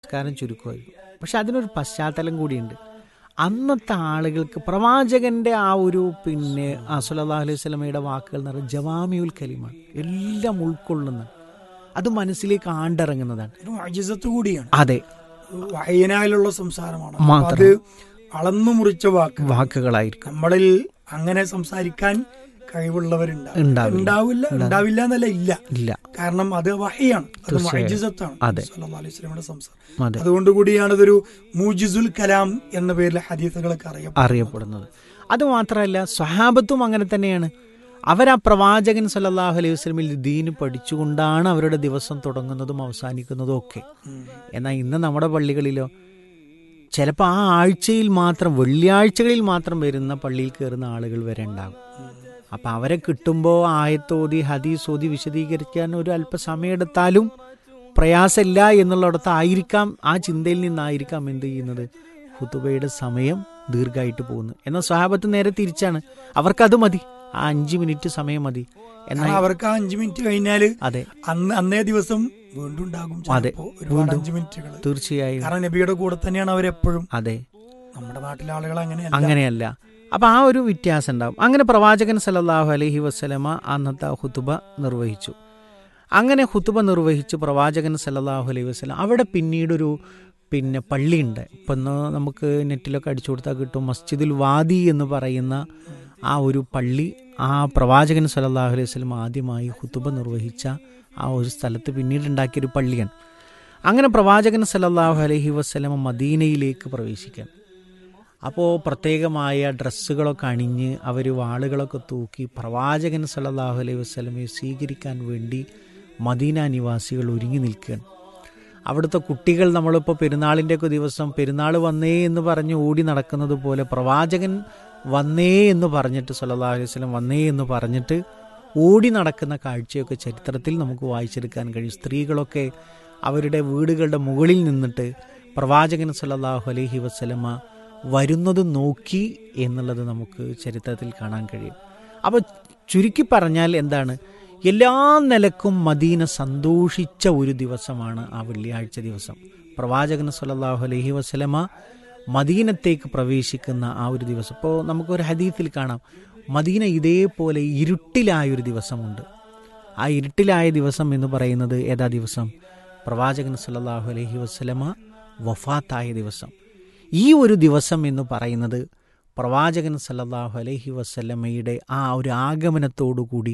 നമസ്കാരം ചുരുക്കമായിരിക്കും പക്ഷെ അതിനൊരു പശ്ചാത്തലം കൂടിയുണ്ട് അന്നത്തെ ആളുകൾക്ക് പ്രവാചകന്റെ ആ ഒരു പിന്നെ അസുലല്ലാ അലൈഹി സ്വലമയുടെ വാക്കുകൾ എന്ന് പറയുന്നത് ജവാമിയുൽ കലിമാണ് എല്ലാം ഉൾക്കൊള്ളുന്ന അത് മനസ്സിലേക്ക് ആണ്ടിറങ്ങുന്നതാണ് ഒരു അജിസത്ത് കൂടിയാണ് അതെ വായനാലുള്ള സംസാരമാണ് അപ്പൊ മാത്രം. അത് അളന്നു മുറിച്ച വാക്ക് വാക്കുകളായിരിക്കും നമ്മളിൽ അങ്ങനെ സംസാരിക്കാൻ കഴിവുള്ളവരുണ്ടാവും ഉണ്ടാവില്ല. ഉണ്ടാവില്ല ഉണ്ടാവില്ല എന്നല്ല ഇല്ല ഇല്ല കാരണം അത് വഹയാണ് അത് തീർച്ചയായും. മുഅ്ജിസത്താണ് അതെ. സല്ലല്ലാഹു അലൈഹി വസല്ലമയുടെ സംസാരം അതെ അതുകൊണ്ട് കൂടിയാണ് ഇതൊരു മൂജിസുൽ കലാം എന്ന പേരിൽ ഹദീസുകളൊക്കെ അറിയപ്പെടുന്നത് അറിയപ്പെടുന്നത് അത് മാത്രമല്ല സ്വഹാബത്തും അങ്ങനെ തന്നെയാണ് അവരാ പ്രവാചകൻ സല്ലല്ലാഹു അലൈഹി വസല്ലമിൽ ദീന് പഠിച്ചുകൊണ്ടാണ് അവരുടെ ദിവസം തുടങ്ങുന്നതും അവസാനിക്കുന്നതും ഒക്കെ ഉം. എന്നാൽ ഇന്ന് നമ്മുടെ പള്ളികളിലോ ചിലപ്പോൾ ആ ആഴ്ചയിൽ മാത്രം വെള്ളിയാഴ്ചകളിൽ മാത്രം വരുന്ന പള്ളിയിൽ കയറുന്ന ആളുകൾ വരെ ഉണ്ടാകും അപ്പം അവരെ കിട്ടുമ്പോൾ ആയത്തോതി ഹദീസ് ഓതി വിശദീകരിക്കാൻ ഒരു അല്പസമയം എടുത്താലും പ്രയാസമില്ല എന്നുള്ളിടത്ത് ആയിരിക്കാം ആ ചിന്തയിൽ നിന്നായിരിക്കാം എന്ത് ചെയ്യുന്നത് ഹുതുബയുടെ സമയം ദീർഘമായിട്ട് പോകുന്നു എന്നാൽ സ്വഹാബത്ത് നേരെ തിരിച്ചാണ് അവർക്കത് മതി ആ അഞ്ച് മിനിറ്റ് സമയം മതി എന്നാൽ കാരണം അവർക്ക് ആ അഞ്ചു മിനിറ്റ് കഴിഞ്ഞാല് അതെ അന്ന് അന്നേ ദിവസം വീണ്ടും ഉണ്ടാകും അതെ. ചിലപ്പോ ഒരുപാട് വീണ്ടും. അഞ്ചു മിനിറ്റുകൾ തീർച്ചയായും കാരണം നബിയുടെ കൂടെ തന്നെയാണ് അവരെപ്പോഴും അതെ നമ്മുടെ നാട്ടിലെ ആളുകൾ അങ്ങനെയല്ല അങ്ങനെയല്ല അപ്പം ആ ഒരു വ്യത്യാസം ഉണ്ടാവും അങ്ങനെ പ്രവാചകൻ സല്ലല്ലാഹു അലൈഹി വസ്ലമ അന്നത്തെ ഹുത്തുബ നിർവഹിച്ചു അങ്ങനെ ഹുത്തുബ നിർവഹിച്ചു പ്രവാചകൻ സല്ലല്ലാഹു അലൈഹി വസ്ലം അവിടെ പിന്നീടൊരു പിന്നെ പള്ളിയുണ്ട് ഇപ്പം ഇന്ന് നമുക്ക് നെറ്റിലൊക്കെ അടിച്ചു കൊടുത്താൽ കിട്ടും മസ്ജിദുൽ വാദി എന്ന് പറയുന്ന ആ ഒരു പള്ളി ആ പ്രവാചകൻ സല്ലല്ലാഹു അലൈഹി വസ്ലം ആദ്യമായി ഹുത്തുബ നിർവഹിച്ച ആ ഒരു സ്ഥലത്ത് പിന്നീട് ഉണ്ടാക്കിയൊരു പള്ളിയാണ് അങ്ങനെ പ്രവാചകൻ സല്ലല്ലാഹു അലൈഹി വസ്ലമ മദീനയിലേക്ക് പ്രവേശിക്കാൻ അപ്പോൾ പ്രത്യേകമായ ഡ്രസ്സുകളൊക്കെ അണിഞ്ഞ് അവർ വാളുകളൊക്കെ തൂക്കി പ്രവാചകൻ സല്ലല്ലാഹു അലൈഹി വസ്ലമയെ സ്വീകരിക്കാൻ വേണ്ടി മദീന നിവാസികൾ ഒരുങ്ങി നിൽക്കുകയാണ് അവിടുത്തെ കുട്ടികൾ നമ്മളിപ്പോൾ പെരുന്നാളിൻ്റെയൊക്കെ ദിവസം പെരുന്നാൾ വന്നേ എന്ന് പറഞ്ഞ് ഓടി നടക്കുന്നത് പോലെ പ്രവാചകൻ വന്നേ എന്ന് പറഞ്ഞിട്ട് സല്ലല്ലാഹു അലൈഹി വസല്ലം വന്നേ എന്ന് പറഞ്ഞിട്ട് ഓടി നടക്കുന്ന കാഴ്ചയൊക്കെ ചരിത്രത്തിൽ നമുക്ക് വായിച്ചെടുക്കാൻ കഴിയും സ്ത്രീകളൊക്കെ അവരുടെ വീടുകളുടെ മുകളിൽ നിന്നിട്ട് പ്രവാചകൻ സല്ലല്ലാഹു അലൈഹി വസല്ലമ വരുന്നത് നോക്കി എന്നുള്ളത് നമുക്ക് ചരിത്രത്തിൽ കാണാൻ കഴിയും അപ്പോൾ ചുരുക്കി പറഞ്ഞാൽ എന്താണ് എല്ലാ നിലക്കും മദീന സന്തോഷിച്ച ഒരു ദിവസമാണ് ആ വെള്ളിയാഴ്ച ദിവസം പ്രവാചകൻ സല്ലല്ലാഹു അലൈഹി വസല്ലമ മദീനത്തേക്ക് പ്രവേശിക്കുന്ന ആ ഒരു ദിവസം ഇപ്പോൾ നമുക്കൊരു ഹദീത്തിൽ കാണാം മദീന ഇതേപോലെ ഇരുട്ടിലായൊരു ദിവസമുണ്ട് ആ ഇരുട്ടിലായ ദിവസം എന്ന് പറയുന്നത് ഏതാ ദിവസം പ്രവാചകൻ സല്ലല്ലാഹു അലൈഹി വസല്ലമ വഫാത്തായ ദിവസം ഈ ഒരു ദിവസം എന്ന് പറയുന്നത് പ്രവാചകൻ സല്ലല്ലാഹു അലൈഹി വസല്ലമയുടെ ആ ഒരു ആഗമനത്തോടുകൂടി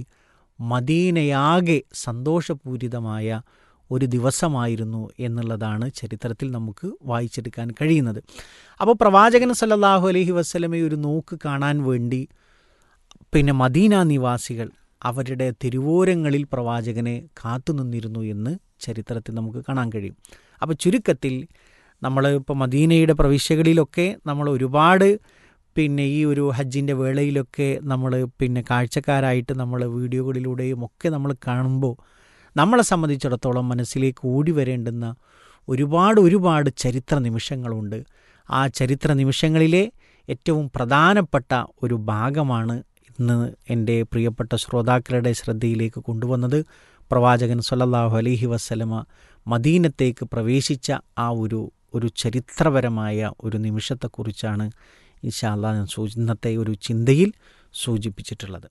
മദീനയാകെ സന്തോഷപൂരിതമായ ഒരു ദിവസമായിരുന്നു എന്നുള്ളതാണ് ചരിത്രത്തിൽ നമുക്ക് വായിച്ചെടുക്കാൻ കഴിയുന്നത് അപ്പോൾ പ്രവാചകൻ സല്ലല്ലാഹു അലൈഹി വസല്ലമയെ ഒരു നോക്ക് കാണാൻ വേണ്ടി പിന്നെ മദീന നിവാസികൾ അവരുടെ തെരുവോരങ്ങളിൽ പ്രവാചകനെ കാത്തുനിന്നിരുന്നു എന്ന് ചരിത്രത്തിൽ നമുക്ക് കാണാൻ കഴിയും അപ്പോൾ ചുരുക്കത്തിൽ നമ്മൾ ഇപ്പോൾ മദീനയുടെ പ്രവിശ്യകളിലൊക്കെ നമ്മൾ ഒരുപാട് പിന്നെ ഈ ഒരു ഹജ്ജിൻ്റെ വേളയിലൊക്കെ നമ്മൾ പിന്നെ കാഴ്ചക്കാരായിട്ട് നമ്മൾ വീഡിയോകളിലൂടെയും ഒക്കെ നമ്മൾ കാണുമ്പോൾ നമ്മളെ സംബന്ധിച്ചിടത്തോളം മനസ്സിലേക്ക് ഓടി വരേണ്ടുന്ന ഒരുപാട് ഒരുപാട് ചരിത്ര നിമിഷങ്ങളുണ്ട് ആ ചരിത്ര നിമിഷങ്ങളിലെ ഏറ്റവും പ്രധാനപ്പെട്ട ഒരു ഭാഗമാണ് ഇന്ന് എൻ്റെ പ്രിയപ്പെട്ട ശ്രോതാക്കളുടെ ശ്രദ്ധയിലേക്ക് കൊണ്ടുവന്നത് പ്രവാചകൻ സല്ലല്ലാഹു അലൈഹി വസ്ലമ മദീനത്തേക്ക് പ്രവേശിച്ച ആ ഒരു ഒരു ചരിത്രപരമായ ഒരു നിമിഷത്തെക്കുറിച്ചാണ് ഇൻഷാല്ലാ ഞാൻ സൂചി ഇന്നത്തെ ഒരു ചിന്തയിൽ സൂചിപ്പിച്ചിട്ടുള്ളത്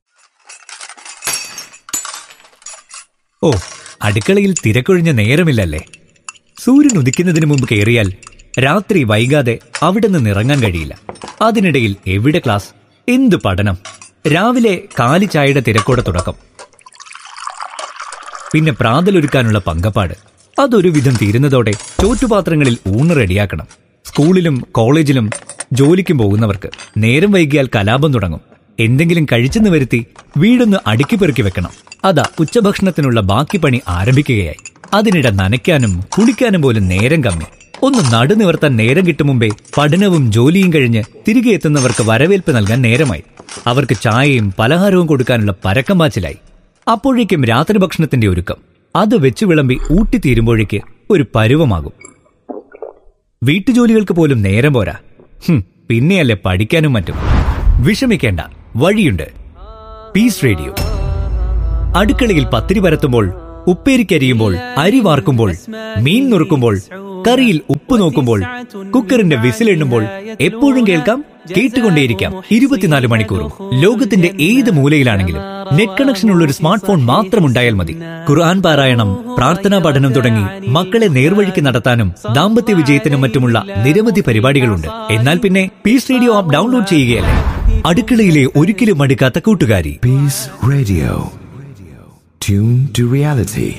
ഓ അടുക്കളയിൽ തിരക്കൊഴിഞ്ഞ നേരമില്ലല്ലേ സൂര്യൻ ഉദിക്കുന്നതിന് മുമ്പ് കയറിയാൽ രാത്രി വൈകാതെ അവിടെ നിന്ന് ഇറങ്ങാൻ കഴിയില്ല അതിനിടയിൽ എവിടെ ക്ലാസ് എന്ത് പഠനം രാവിലെ കാലി ചായയുടെ തിരക്കോടെ തുടക്കം പിന്നെ പ്രാതലൊരുക്കാനുള്ള പങ്കപ്പാട് അതൊരു വിധം തീരുന്നതോടെ ചോറ്റുപാത്രങ്ങളിൽ ഊണ് റെഡിയാക്കണം സ്കൂളിലും കോളേജിലും ജോലിക്കും പോകുന്നവർക്ക് നേരം വൈകിയാൽ കലാപം തുടങ്ങും എന്തെങ്കിലും കഴിച്ചെന്ന് വരുത്തി വീടൊന്ന് അടുക്കി പെറുക്കി വെക്കണം അതാ ഉച്ചഭക്ഷണത്തിനുള്ള ബാക്കി പണി ആരംഭിക്കുകയായി അതിനിടെ നനയ്ക്കാനും കുളിക്കാനും പോലും നേരം കമ്മി ഒന്ന് നടുനിവർത്താൻ നേരം കിട്ടും മുമ്പേ പഠനവും ജോലിയും കഴിഞ്ഞ് തിരികെ എത്തുന്നവർക്ക് വരവേൽപ്പ് നൽകാൻ നേരമായി അവർക്ക് ചായയും പലഹാരവും കൊടുക്കാനുള്ള പരക്കം പാച്ചിലായി അപ്പോഴേക്കും രാത്രി ഭക്ഷണത്തിന്റെ ഒരുക്കം അത് വെച്ച് വിളമ്പി ഊട്ടിത്തീരുമ്പോഴേക്ക് ഒരു പരുവമാകും വീട്ടുജോലികൾക്ക് പോലും നേരം പോരാ ഹും, പിന്നെയല്ലേ പഠിക്കാനും മറ്റും വിഷമിക്കേണ്ട വഴിയുണ്ട് പീസ് റേഡിയോ അടുക്കളയിൽ പത്തിരി പരത്തുമ്പോൾ ഉപ്പേരിക്കരിയുമ്പോൾ അരി വാർക്കുമ്പോൾ മീൻ നുറുക്കുമ്പോൾ കറിയിൽ ഉപ്പ് നോക്കുമ്പോൾ കുക്കറിന്റെ വിസിലെണ്ണുമ്പോൾ എപ്പോഴും കേൾക്കാം കേട്ടുകൊണ്ടേയിരിക്കാം ഇരുപത്തിനാല് മണിക്കൂറും ലോകത്തിന്റെ ഏത് മൂലയിലാണെങ്കിലും നെറ്റ് കണക്ഷൻ ഉള്ള ഒരു സ്മാർട്ട് ഫോൺ മാത്രം ഉണ്ടായാൽ മതി ഖുർആൻ പാരായണം പ്രാർത്ഥനാ പഠനം തുടങ്ങി മക്കളെ നേർവഴിക്ക് നടത്താനും ദാമ്പത്യ വിജയത്തിനും മറ്റുമുള്ള നിരവധി പരിപാടികളുണ്ട് എന്നാൽ പിന്നെ പീസ് റേഡിയോ ആപ്പ് ഡൗൺലോഡ് ചെയ്യുകയല്ലേ അടുക്കളയിലെ ഒരിക്കലും അടുക്കാത്ത കൂട്ടുകാരി Peace Radio. Tune to reality.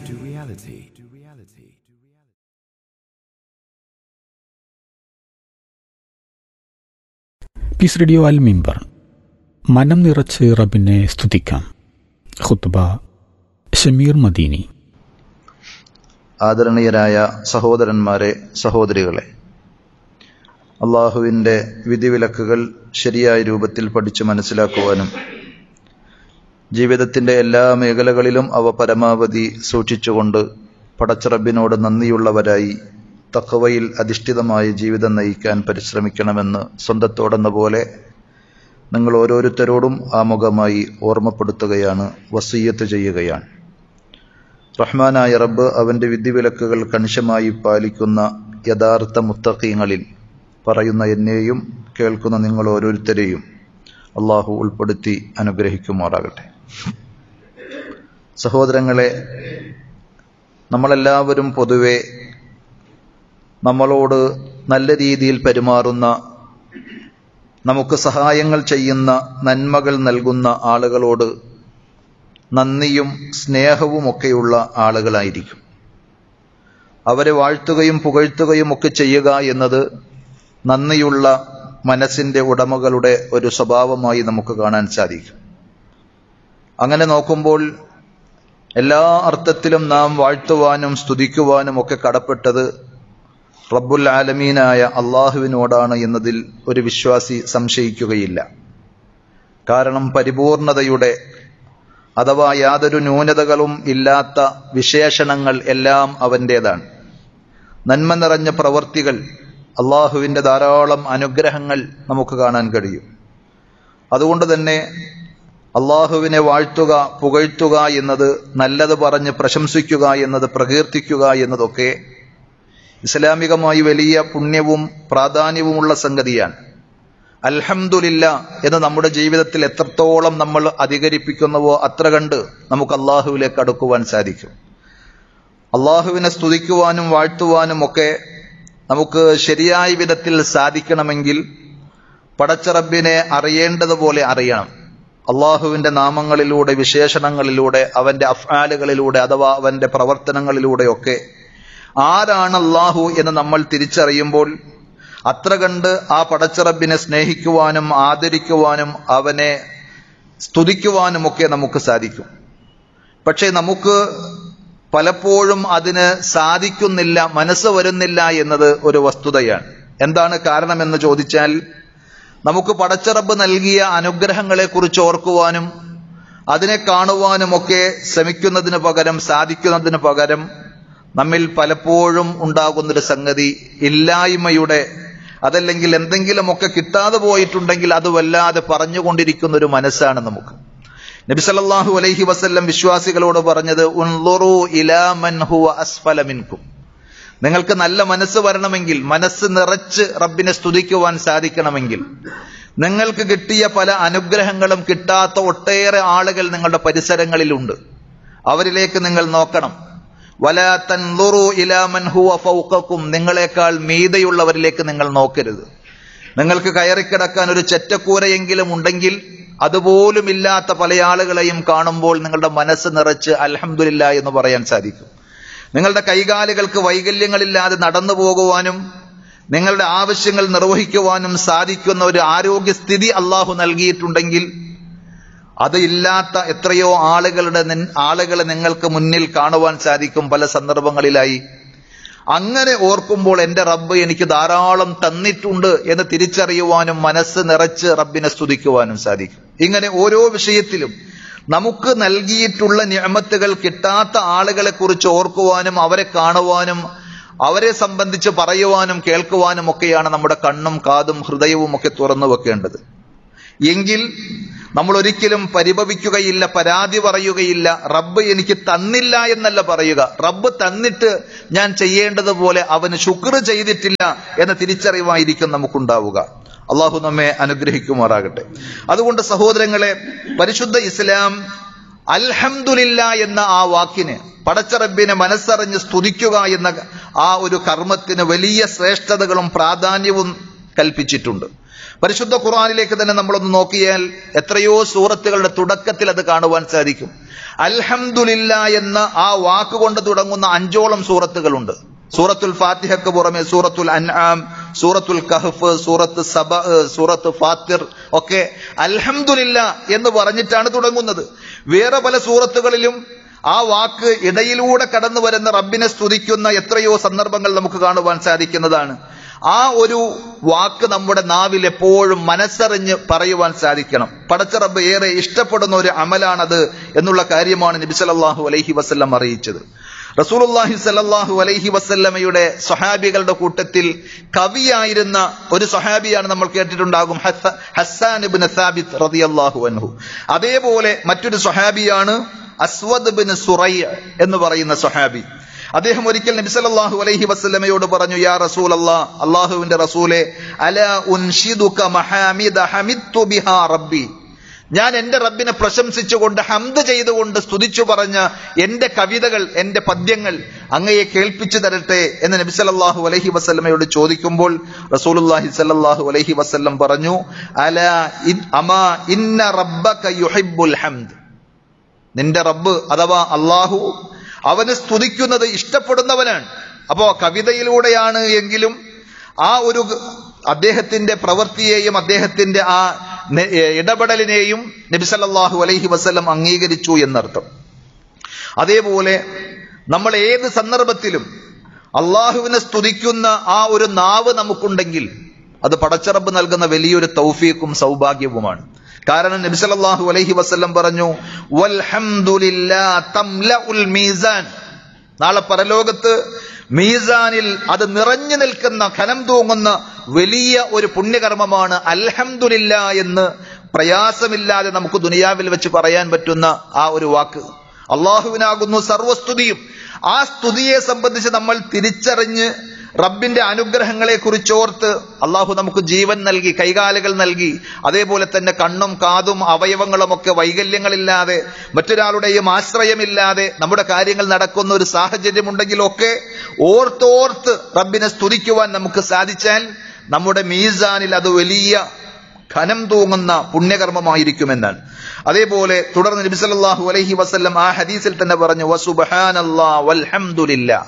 Peace radio അൽ മിമ്പർ മനം നിറച്ച് റബിനെ സ്തുതിക്കാം ഖുത്ബ ഷമീർ മദീനി ആദരണീയരായ സഹോദരന്മാരെ സഹോദരികളെ അള്ളാഹുവിൻ്റെ വിധിവിലക്കുകൾ ശരിയായ രൂപത്തിൽ പഠിച്ചു മനസ്സിലാക്കുവാനും ജീവിതത്തിൻ്റെ എല്ലാ മേഖലകളിലും അവ പരമാവധി സൂക്ഷിച്ചുകൊണ്ട് പടച്ചറബിനോട് നന്ദിയുള്ളവരായി തക്കവയിൽ അധിഷ്ഠിതമായ ജീവിതം നയിക്കാൻ പരിശ്രമിക്കണമെന്ന് സ്വന്തത്തോടെന്ന പോലെ നിങ്ങൾ ഓരോരുത്തരോടും ആമുഖമായി ഓർമ്മപ്പെടുത്തുകയാണ് വസീയത്ത് ചെയ്യുകയാണ് റഹ്മാനായ റബ്ബ് അവന്റെ വിധിവിലക്കുകൾ കണിശമായി പാലിക്കുന്ന യഥാർത്ഥ മുത്തഖീങ്ങളിൽ പറയുന്ന എന്നെയും കേൾക്കുന്ന നിങ്ങൾ ഓരോരുത്തരെയും അള്ളാഹു ഉൾപ്പെടുത്തി അനുഗ്രഹിക്കുമാറാകട്ടെ സഹോദരങ്ങളെ നമ്മളെല്ലാവരും പൊതുവെ നമ്മളോട് നല്ല രീതിയിൽ പെരുമാറുന്ന നമുക്ക് സഹായങ്ങൾ ചെയ്യുന്ന നന്മകൾ നൽകുന്ന ആളുകളോട് നന്ദിയും സ്നേഹവുമൊക്കെയുള്ള ആളുകളായിരിക്കും അവരെ വാഴ്ത്തുകയും പുകഴ്ത്തുകയും ഒക്കെ ചെയ്യുക എന്നത് നന്ദിയുള്ള മനസ്സിന്റെ ഉടമകളുടെ ഒരു സ്വഭാവമായി നമുക്ക് കാണാൻ സാധിക്കും അങ്ങനെ നോക്കുമ്പോൾ എല്ലാ അർത്ഥത്തിലും നാം വാഴ്ത്തുവാനും സ്തുതിക്കുവാനും ഒക്കെ കടപ്പെട്ടത് റബ്ബുൽ ആലമീനായ അള്ളാഹുവിനോടാണ് എന്നതിൽ ഒരു വിശ്വാസി സംശയിക്കുകയില്ല കാരണം പരിപൂർണതയുടെ അഥവാ യാതൊരു ന്യൂനതകളും ഇല്ലാത്ത വിശേഷണങ്ങൾ എല്ലാം അവൻ്റേതാണ് നന്മ നിറഞ്ഞ പ്രവർത്തികൾ അള്ളാഹുവിൻ്റെ ധാരാളം അനുഗ്രഹങ്ങൾ നമുക്ക് കാണാൻ കഴിയും അതുകൊണ്ട് തന്നെ അള്ളാഹുവിനെ വാഴ്ത്തുക പുകഴ്ത്തുക എന്നത് നല്ലത് പറഞ്ഞ് പ്രശംസിക്കുക എന്നത് പ്രകീർത്തിക്കുക എന്നതൊക്കെ ഇസ്ലാമികമായി വലിയ പുണ്യവും പ്രാധാന്യവുമുള്ള സംഗതിയാണ് അൽഹംദുലില്ല എന്ന് നമ്മുടെ ജീവിതത്തിൽ എത്രത്തോളം നമ്മൾ അധികരിപ്പിക്കുന്നുവോ അത്ര കണ്ട് നമുക്ക് അള്ളാഹുവിലേക്ക് അടുക്കുവാൻ സാധിക്കും അള്ളാഹുവിനെ സ്തുതിക്കുവാനും വാഴ്ത്തുവാനും ഒക്കെ നമുക്ക് ശരിയായ വിധത്തിൽ സാധിക്കണമെങ്കിൽ പടച്ചറബിനെ അറിയേണ്ടതുപോലെ അറിയണം അള്ളാഹുവിന്റെ നാമങ്ങളിലൂടെ വിശേഷണങ്ങളിലൂടെ അവന്റെ അഫ്ആലുകളിലൂടെ അഥവാ അവന്റെ പ്രവർത്തനങ്ങളിലൂടെയൊക്കെ ആരാണ് അള്ളാഹു എന്ന് നമ്മൾ തിരിച്ചറിയുമ്പോൾ അത്ര കണ്ട് ആ പടച്ചറബിനെ സ്നേഹിക്കുവാനും ആദരിക്കുവാനും അവനെ സ്തുതിക്കുവാനുമൊക്കെ നമുക്ക് സാധിക്കും പക്ഷേ നമുക്ക് പലപ്പോഴും അതിന് സാധിക്കുന്നില്ല മനസ്സ് വരുന്നില്ല എന്നത് ഒരു വസ്തുതയാണ് എന്താണ് കാരണമെന്ന് ചോദിച്ചാൽ നമുക്ക് പടച്ചറബ് നൽകിയ അനുഗ്രഹങ്ങളെ കുറിച്ച് ഓർക്കുവാനും അതിനെ കാണുവാനുമൊക്കെ ശ്രമിക്കുന്നതിന് പകരം സാധിക്കുന്നതിന് പകരം നമ്മിൽ പലപ്പോഴും ഉണ്ടാകുന്നൊരു സംഗതി ഇല്ലായ്മയുടെ അതല്ലെങ്കിൽ എന്തെങ്കിലുമൊക്കെ കിട്ടാതെ പോയിട്ടുണ്ടെങ്കിൽ അത് വല്ലാതെ പറഞ്ഞുകൊണ്ടിരിക്കുന്ന ഒരു മനസ്സാണ് നമുക്ക് നബി സല്ലല്ലാഹു അലൈഹി വസല്ലം വിശ്വാസികളോട് പറഞ്ഞത് ഉൻളുറു ഇലാ മൻ ഹുവ അസ്ഫല മിൻകും നിങ്ങൾക്ക് നല്ല മനസ്സ് വരണമെങ്കിൽ മനസ്സ് നിറച്ച് റബ്ബിനെ സ്തുതിക്കുവാൻ സാധിക്കണമെങ്കിൽ നിങ്ങൾക്ക് കിട്ടിയ പല അനുഗ്രഹങ്ങളും കിട്ടാത്ത ഒട്ടേറെ ആളുകൾ നിങ്ങളുടെ പരിസരങ്ങളിലുണ്ട് അവരിലേക്ക് നിങ്ങൾ നോക്കണം വല തൻലുറു ഇലാമൻ ഹുവ ഫൗഖക്കും നിങ്ങളെക്കാൾ മീതയുള്ളവരിലേക്ക് നിങ്ങൾ നോക്കരുത് നിങ്ങൾക്ക് കയറിക്കിടക്കാൻ ഒരു ചെറ്റക്കൂരയെങ്കിലും ഉണ്ടെങ്കിൽ അതുപോലും ഇല്ലാത്ത പല ആളുകളെയും കാണുമ്പോൾ നിങ്ങളുടെ മനസ്സ് നിറച്ച് അൽഹംദുലില്ല എന്ന് പറയാൻ സാധിക്കും നിങ്ങളുടെ കൈകാലുകൾക്ക് വൈകല്യങ്ങളില്ലാതെ നടന്നു പോകുവാനും നിങ്ങളുടെ ആവശ്യങ്ങൾ നിർവഹിക്കുവാനും സാധിക്കുന്ന ഒരു ആരോഗ്യസ്ഥിതി അള്ളാഹു നൽകിയിട്ടുണ്ടെങ്കിൽ അത് ഇല്ലാത്ത എത്രയോ ആളുകളുടെ നിൻ- ആളുകളെ നിങ്ങൾക്ക് മുന്നിൽ കാണുവാൻ സാധിക്കും പല സന്ദർഭങ്ങളിലായി അങ്ങനെ ഓർക്കുമ്പോൾ എന്റെ റബ്ബ് എനിക്ക് ധാരാളം തന്നിട്ടുണ്ട് എന്ന് തിരിച്ചറിയുവാനും മനസ്സ് നിറച്ച് റബ്ബിനെ സ്തുതിക്കുവാനും സാധിക്കും ഇങ്ങനെ ഓരോ വിഷയത്തിലും നമുക്ക് നൽകിയിട്ടുള്ള നിയമത്തുകൾ കിട്ടാത്ത ആളുകളെ കുറിച്ച് ഓർക്കുവാനും അവരെ കാണുവാനും അവരെ സംബന്ധിച്ച് പറയുവാനും കേൾക്കുവാനും ഒക്കെയാണ് നമ്മുടെ കണ്ണും കാതും ഹൃദയവും ഒക്കെ തുറന്നു വെക്കേണ്ടത് എങ്കിൽ നമ്മൾ ഒരിക്കലും പരിഭവിക്കുകയില്ല പരാതി പറയുകയില്ല റബ്ബ് എനിക്ക് തന്നില്ല എന്നല്ല പറയുക റബ്ബ് തന്നിട്ട് ഞാൻ ചെയ്യേണ്ടതുപോലെ അവന് ശുക്ർ ചെയ്തിട്ടില്ല എന്ന തിരിച്ചറിവായിരിക്കും നമുക്കുണ്ടാവുക അള്ളാഹു നമ്മെ അനുഗ്രഹിക്കുമാറാകട്ടെ അതുകൊണ്ട് സഹോദരങ്ങളെ പരിശുദ്ധ ഇസ്ലാം അൽഹംദുലില്ല എന്ന ആ വാക്കിന് പടച്ച റബ്ബിനെ മനസ്സറിഞ്ഞ് സ്തുതിക്കുക എന്ന ആ ഒരു കർമ്മത്തിന് വലിയ ശ്രേഷ്ഠതകളും പ്രാധാന്യവും കൽപ്പിച്ചിട്ടുണ്ട് പരിശുദ്ധ ഖുർആനിലേക്ക് തന്നെ നമ്മളൊന്ന് നോക്കിയാൽ എത്രയോ സൂറത്തുകളുടെ തുടക്കത്തിൽ അത് കാണുവാൻ സാധിക്കും അൽഹംദുലില്ല എന്ന ആ വാക്കുകൊണ്ട് തുടങ്ങുന്ന അഞ്ചോളം സൂറത്തുകളുണ്ട് സൂറത്തുൽ ഫാത്തിഹക്ക് പുറമെ സൂറത്തുൽ അൻആം സൂറത്തുൽ കഹഫ് സൂറത്ത് സബ സൂറത്ത് ഫാത്തിർ ഒക്കെ അൽഹംദുലില്ല എന്ന് പറഞ്ഞിട്ടാണ് തുടങ്ങുന്നത് വേറെ പല സൂറത്തുകളിലും ആ വാക്ക് ഇടയിലൂടെ കടന്നു വരുന്ന റബ്ബിനെ സ്തുതിക്കുന്ന എത്രയോ സന്ദർഭങ്ങൾ നമുക്ക് കാണുവാൻ സാധിക്കുന്നതാണ് ആ ഒരു വാക്ക് നമ്മുടെ നാവിൽ എപ്പോഴും മനസ്സറിഞ്ഞ് പറയുവാൻ സാധിക്കണം പടച്ച റബ്ബ് ഏറെ ഇഷ്ടപ്പെടുന്ന ഒരു അമലാണത് എന്നുള്ള കാര്യമാണ് നബി സല്ലല്ലാഹു അലൈഹി വസല്ലം അറിയിച്ചത് റസൂലുള്ളാഹി സല്ലല്ലാഹു അലൈഹി വസല്ലമയുടെ സ്വഹാബികളുടെ കൂട്ടത്തിൽ കവിയായിരുന്ന ഒരു സ്വഹാബിയാണ് നമ്മൾ കേട്ടിട്ടുണ്ടാകും ഹസ്സ- ഹസ്സാൻ ഇബ്നു സാബിത്ത് റളിയല്ലാഹു അൻഹു അതേപോലെ മറ്റൊരു സ്വഹാബിയാണ് അസ്വദ് ബിൻ സുറൈ എന്ന് പറയുന്ന സ്വഹാബി അദ്ദേഹം ഒരിക്കൽ നബി സല്ലല്ലാഹു അലൈഹി വസല്ലമയോട് പറഞ്ഞു യാ റസൂൽ അല്ലാ അള്ളാഹുവിന്റെ റസൂലെ അല ഉൻഷിദുക മഹാമിദ ഹമിദ്തു ബിഹാ റബ്ബി ഞാൻ എന്റെ റബ്ബിനെ പ്രശംസിച്ചുകൊണ്ട് ഹംദ് ചെയ്തുകൊണ്ട് സ്തുതിച്ചു പറഞ്ഞ എന്റെ കവിതകൾ എന്റെ പദ്യങ്ങൾ അങ്ങയെ കേൾപ്പിച്ചു തരട്ടെ എന്ന് നബി സല്ലല്ലാഹു അലൈഹി വസല്ലമയോട് ചോദിക്കുമ്പോൾ റസൂലുള്ളാഹി സല്ലല്ലാഹു അലൈഹി വസല്ലം പറഞ്ഞു അല ഇൻ അമാ ഇന്ന റബ്ബക യുഹിബ്ബുൽ ഹംദ് നിന്റെ റബ്ബ് അഥവാ അള്ളാഹു അവന് സ്തുതിക്കുന്നത് ഇഷ്ടപ്പെടുന്നവനാണ് അപ്പോ കവിതയിലൂടെയാണ് എങ്കിലും ആ ഒരു അദ്ദേഹത്തിന്റെ പ്രവൃത്തിയെയും അദ്ദേഹത്തിന്റെ ആ നെ- ഇടപെടലിനെയും നബി സല്ലല്ലാഹു അലൈഹി വസല്ലം അംഗീകരിച്ചു എന്നർത്ഥം അതേപോലെ നമ്മൾ ഏത് സന്ദർഭത്തിലും അള്ളാഹുവിനെ സ്തുതിക്കുന്ന ആ ഒരു നാവ് നമുക്കുണ്ടെങ്കിൽ അത് പടച്ചറബ് നൽകുന്ന വലിയൊരു തൗഫീഖും സൗഭാഗ്യവുമാണ് കാരണം നബി സല്ലല്ലാഹു അലൈഹി വസല്ലം പറഞ്ഞു വൽഹംദുലില്ലാ തംലഉൽ മീസാൻ നാളെ പരലോകത്ത് മീസാനിൽ അത് നിറഞ്ഞു നിൽക്കുന്ന ഖനം തൂങ്ങുന്ന വലിയ ഒരു പുണ്യകർമ്മമാണ് അൽഹംദുലില്ല എന്ന് പ്രയാസമില്ലാതെ നമുക്ക് ദുനിയാവിൽ വെച്ച് പറയാൻ പറ്റുന്ന ആ ഒരു വാക്ക് അള്ളാഹുവിനാകുന്നു സർവസ്തുതിയും ആ സ്തുതിയെ സംബന്ധിച്ച് നമ്മൾ തിരിച്ചറിഞ്ഞ് റബ്ബിന്റെ അനുഗ്രഹങ്ങളെ കുറിച്ചോർത്ത് അള്ളാഹു നമുക്ക് ജീവൻ നൽകി കൈകാലുകൾ നൽകി അതേപോലെ തന്നെ കണ്ണും കാതും അവയവങ്ങളും ഒക്കെ വൈകല്യങ്ങളില്ലാതെ മറ്റൊരാളുടെയും ആശ്രയമില്ലാതെ നമ്മുടെ കാര്യങ്ങൾ നടക്കുന്ന ഒരു സാഹചര്യമുണ്ടെങ്കിലൊക്കെ ഓർത്തോർത്ത് റബ്ബിനെ സ്തുതിക്കുവാൻ നമുക്ക് സാധിച്ചാൽ നമ്മുടെ മീസാനിൽ അത് വലിയ ഖനം തൂങ്ങുന്ന പുണ്യകർമ്മമായിരിക്കുമെന്നാണ് അതേപോലെ തുടർന്ന് നബി സല്ലല്ലാഹു അലൈഹി വസല്ലം ആ ഹദീസിൽ തന്നെ പറഞ്ഞു വസുബ്ഹാനല്ലാ വൽഹംദുലില്ലാ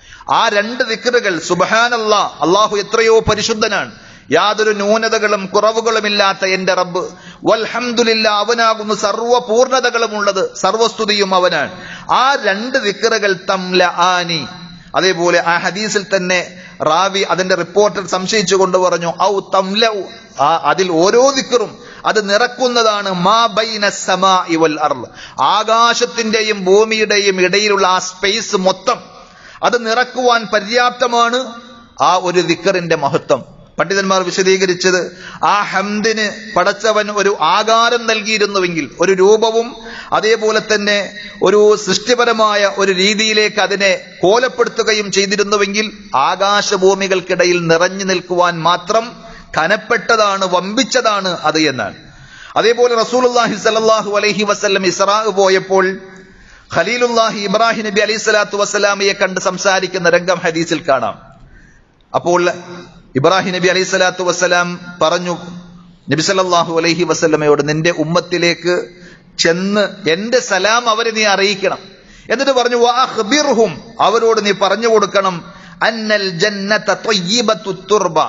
ആ രണ്ട് ദിക്റുകൾ സുബ്ഹാനല്ലാ അള്ളാഹു എത്രയോ പരിശുദ്ധനാണ് യാതൊരു ന്യൂനതകളും കുറവുകളുമില്ലാത്ത എന്റെ റബ്ബ് വൽഹംദുലില്ല അവനാകുന്നു സർവ്വ പൂർണ്ണതകളും ഉള്ളത് സർവസ്തുതിയും അവനാണ് ആ രണ്ട് ദിക്റുകൾ തംല ആനി അതേപോലെ ആ ഹദീസിൽ തന്നെ റാവി അതിന്റെ റിപ്പോർട്ടർ സംശയിച്ചു കൊണ്ട് പറഞ്ഞു ഔ തംല ആ അതിൽ ഓരോ ദിക്കറും അത് നിറക്കുന്നതാണ് മാ ബൈന സമാഇ വൽ അർള് ആകാശത്തിന്റെയും ഭൂമിയുടെയും ഇടയിലുള്ള ആ സ്പേസ് മൊത്തം അത് നിറക്കുവാൻ പര്യാപ്തമാണ് ആ ഒരു ദിക്കറിന്റെ മഹത്വം പണ്ഡിതന്മാർ വിശദീകരിച്ചത് ആ ഹംദിന് പടച്ചവൻ ഒരു ആകാരം നൽകിയിരുന്നുവെങ്കിൽ ഒരു രൂപവും അതേപോലെ തന്നെ ഒരു സൃഷ്ടിപരമായ ഒരു രീതിയിലേക്ക് അതിനെ കോലപ്പെടുത്തുകയും ചെയ്തിരുന്നുവെങ്കിൽ ആകാശഭൂമികൾക്കിടയിൽ നിറഞ്ഞു നിൽക്കുവാൻ മാത്രം കനപ്പെട്ടതാണ് വമ്പിച്ചതാണ് അത് എന്നാണ് അതേപോലെ റസൂലുള്ളാഹി സല്ലല്ലാഹു അലൈഹി വസല്ലം ഇസ്രാ പോയപ്പോൾ ഖലീലുല്ലാഹി ഇബ്രാഹിം നബി അലൈഹി സ്വലാത്തു വസ്സലാമയെ കണ്ട് സംസാരിക്കുന്ന രംഗം ഹദീസിൽ കാണാം അപ്പോൾ ഇബ്രാഹിം നബി അലൈഹി സ്വലാത്തു വസ്സലാം പറഞ്ഞു നബി സല്ലല്ലാഹു അലൈഹി വസല്ലമയോട് നിന്റെ ഉമ്മത്തിലേക്ക് ചെന്ന് എന്റെ സലാം അവരെ നീ അറിയിക്കണം എന്നിട്ട് പറഞ്ഞു വഅഖ്ബിർഹും അവരോട് നീ പറഞ്ഞു കൊടുക്കണം അന്നൽ ജന്നത ത്വയ്യിബത്തു തുർബ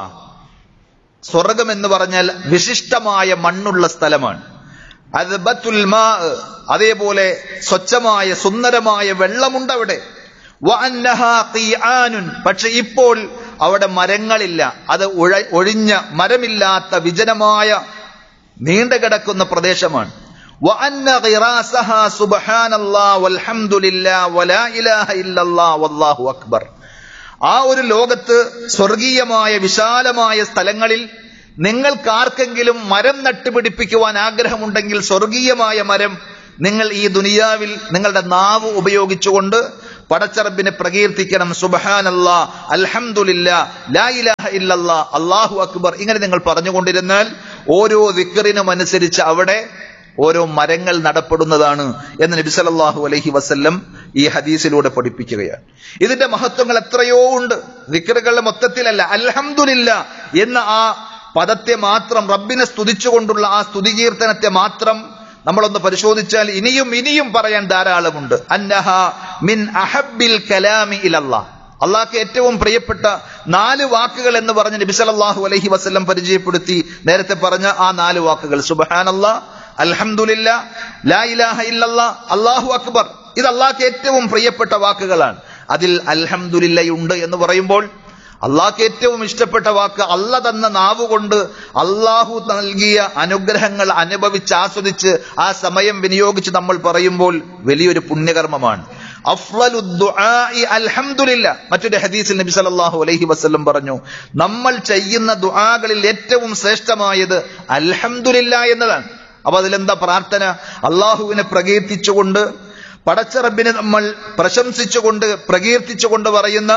സ്വർഗം എന്ന് പറഞ്ഞാൽ വിശിഷ്ടമായ മണ്ണുള്ള സ്ഥലമാണ് അദ്ബത്തുൽ മാ അതേപോലെ സ്വച്ഛമായ സുന്ദരമായ വെള്ളമുണ്ട് അവിടെ വഅന്നഹാ ഖീആനുൻ പക്ഷെ ഇപ്പോൾ അവിടെ മരങ്ങളില്ല അത് ഉഴ- ഒഴിഞ്ഞ മരമില്ലാത്ത വിജനമായ നീണ്ടു കിടക്കുന്ന പ്രദേശമാണ് വഅന്ന ഖിറാസഹാ സുബ്ഹാനല്ലാ വൽഹംദുലില്ലാ വലാ ഇലാഹ ഇല്ലല്ലാ വല്ലാഹു അക്ബർ ആ ഒരു ലോകത്ത് സ്വർഗീയമായ വിശാലമായ സ്ഥലങ്ങളിൽ നിങ്ങൾക്കാർക്കെങ്കിലും മരം നട്ടുപിടിപ്പിക്കുവാൻ ആഗ്രഹമുണ്ടെങ്കിൽ സ്വർഗീയമായ മരം നിങ്ങൾ ഈ ദുനിയാവിൽ നിങ്ങളുടെ നാവ് ഉപയോഗിച്ചുകൊണ്ട് പടച്ചറബിനെ പ്രകീർത്തിക്കണം സുബഹാനല്ലാ അൽഹംദുലില്ലാ ലാ ഇലാഹ ഇല്ലല്ലാ അല്ലാഹു അക്ബർ ഇങ്ങനെ നിങ്ങൾ പറഞ്ഞുകൊണ്ടിരുന്നാൽ ഓരോ ദിക്കറിനും അനുസരിച്ച് അവിടെ ഓരോ മരങ്ങൾ നടപ്പെടുന്നതാണ് എന്ന് നബി സല്ലല്ലാഹു അലൈഹി വസല്ലം ഈ ഹദീസിലൂടെ പഠിപ്പിക്കുകയാണ് ഇതിന്റെ മഹത്വങ്ങൾ എത്രയോ ഉണ്ട് ദിക്കറുകളുടെ മൊത്തത്തിലല്ല അൽഹംദുലില്ല എന്ന ആ പദത്തെ മാത്രം റബ്ബിനെ സ്തുതിച്ചുകൊണ്ടുള്ള ആ സ്തുതികീർത്തനത്തെ മാത്രം നമ്മളൊന്ന് പരിശോധിച്ചാൽ ഇനിയും ഇനിയും പറയാൻ ധാരാളമുണ്ട് അന്നഹ മിൻ അഹബിൽ കലാമി ഇലല്ലാ അള്ളാഹ്ക്ക് ഏറ്റവും പ്രിയപ്പെട്ട നാല് വാക്കുകൾ എന്ന് പറഞ്ഞ് നബി സല്ലല്ലാഹു അലൈഹി വസല്ലം പരിചയപ്പെടുത്തി നേരത്തെ പറഞ്ഞ ആ നാല് വാക്കുകൾ സുബ്ഹാനല്ലാ അൽഹംദുലില്ലാ ലാ ഇലാഹ ഇല്ലല്ലാ അല്ലാഹു അക്ബർ ഇത് അള്ളാഹ്ക്ക് ഏറ്റവും പ്രിയപ്പെട്ട വാക്കുകളാണ് അതിൽ അൽഹംദുലില്ലയുണ്ട് എന്ന് പറയുമ്പോൾ അള്ളാഹ്ക്ക് ഏറ്റവും ഇഷ്ടപ്പെട്ട വാക്ക് അല്ല തന്ന നാവ് കൊണ്ട് അള്ളാഹു നൽകിയ അനുഗ്രഹങ്ങൾ അനുഭവിച്ച് ആസ്വദിച്ച് ആ സമയം വിനിയോഗിച്ച് നമ്മൾ പറയുമ്പോൾ വലിയൊരു പുണ്യകർമ്മമാണ് അഫ്ളലു ദുആഇ അൽഹംദുലില്ല മറ്റൊരു ഹദീസിൽ നബി സല്ലല്ലാഹു അലൈഹി വസല്ലം പറഞ്ഞു നമ്മൾ ചെയ്യുന്ന ദുആകളിൽ ഏറ്റവും ശ്രേഷ്ഠമായത് അൽഹംദുലില്ല എന്നതാണ് അപ്പൊ അതിലെന്താ പ്രാർത്ഥന അള്ളാഹുവിനെ പ്രകീർത്തിച്ചുകൊണ്ട് പടച്ചറബിനെ നമ്മൾ പ്രശംസിച്ചുകൊണ്ട് പ്രകീർത്തിച്ചുകൊണ്ട് പറയുന്ന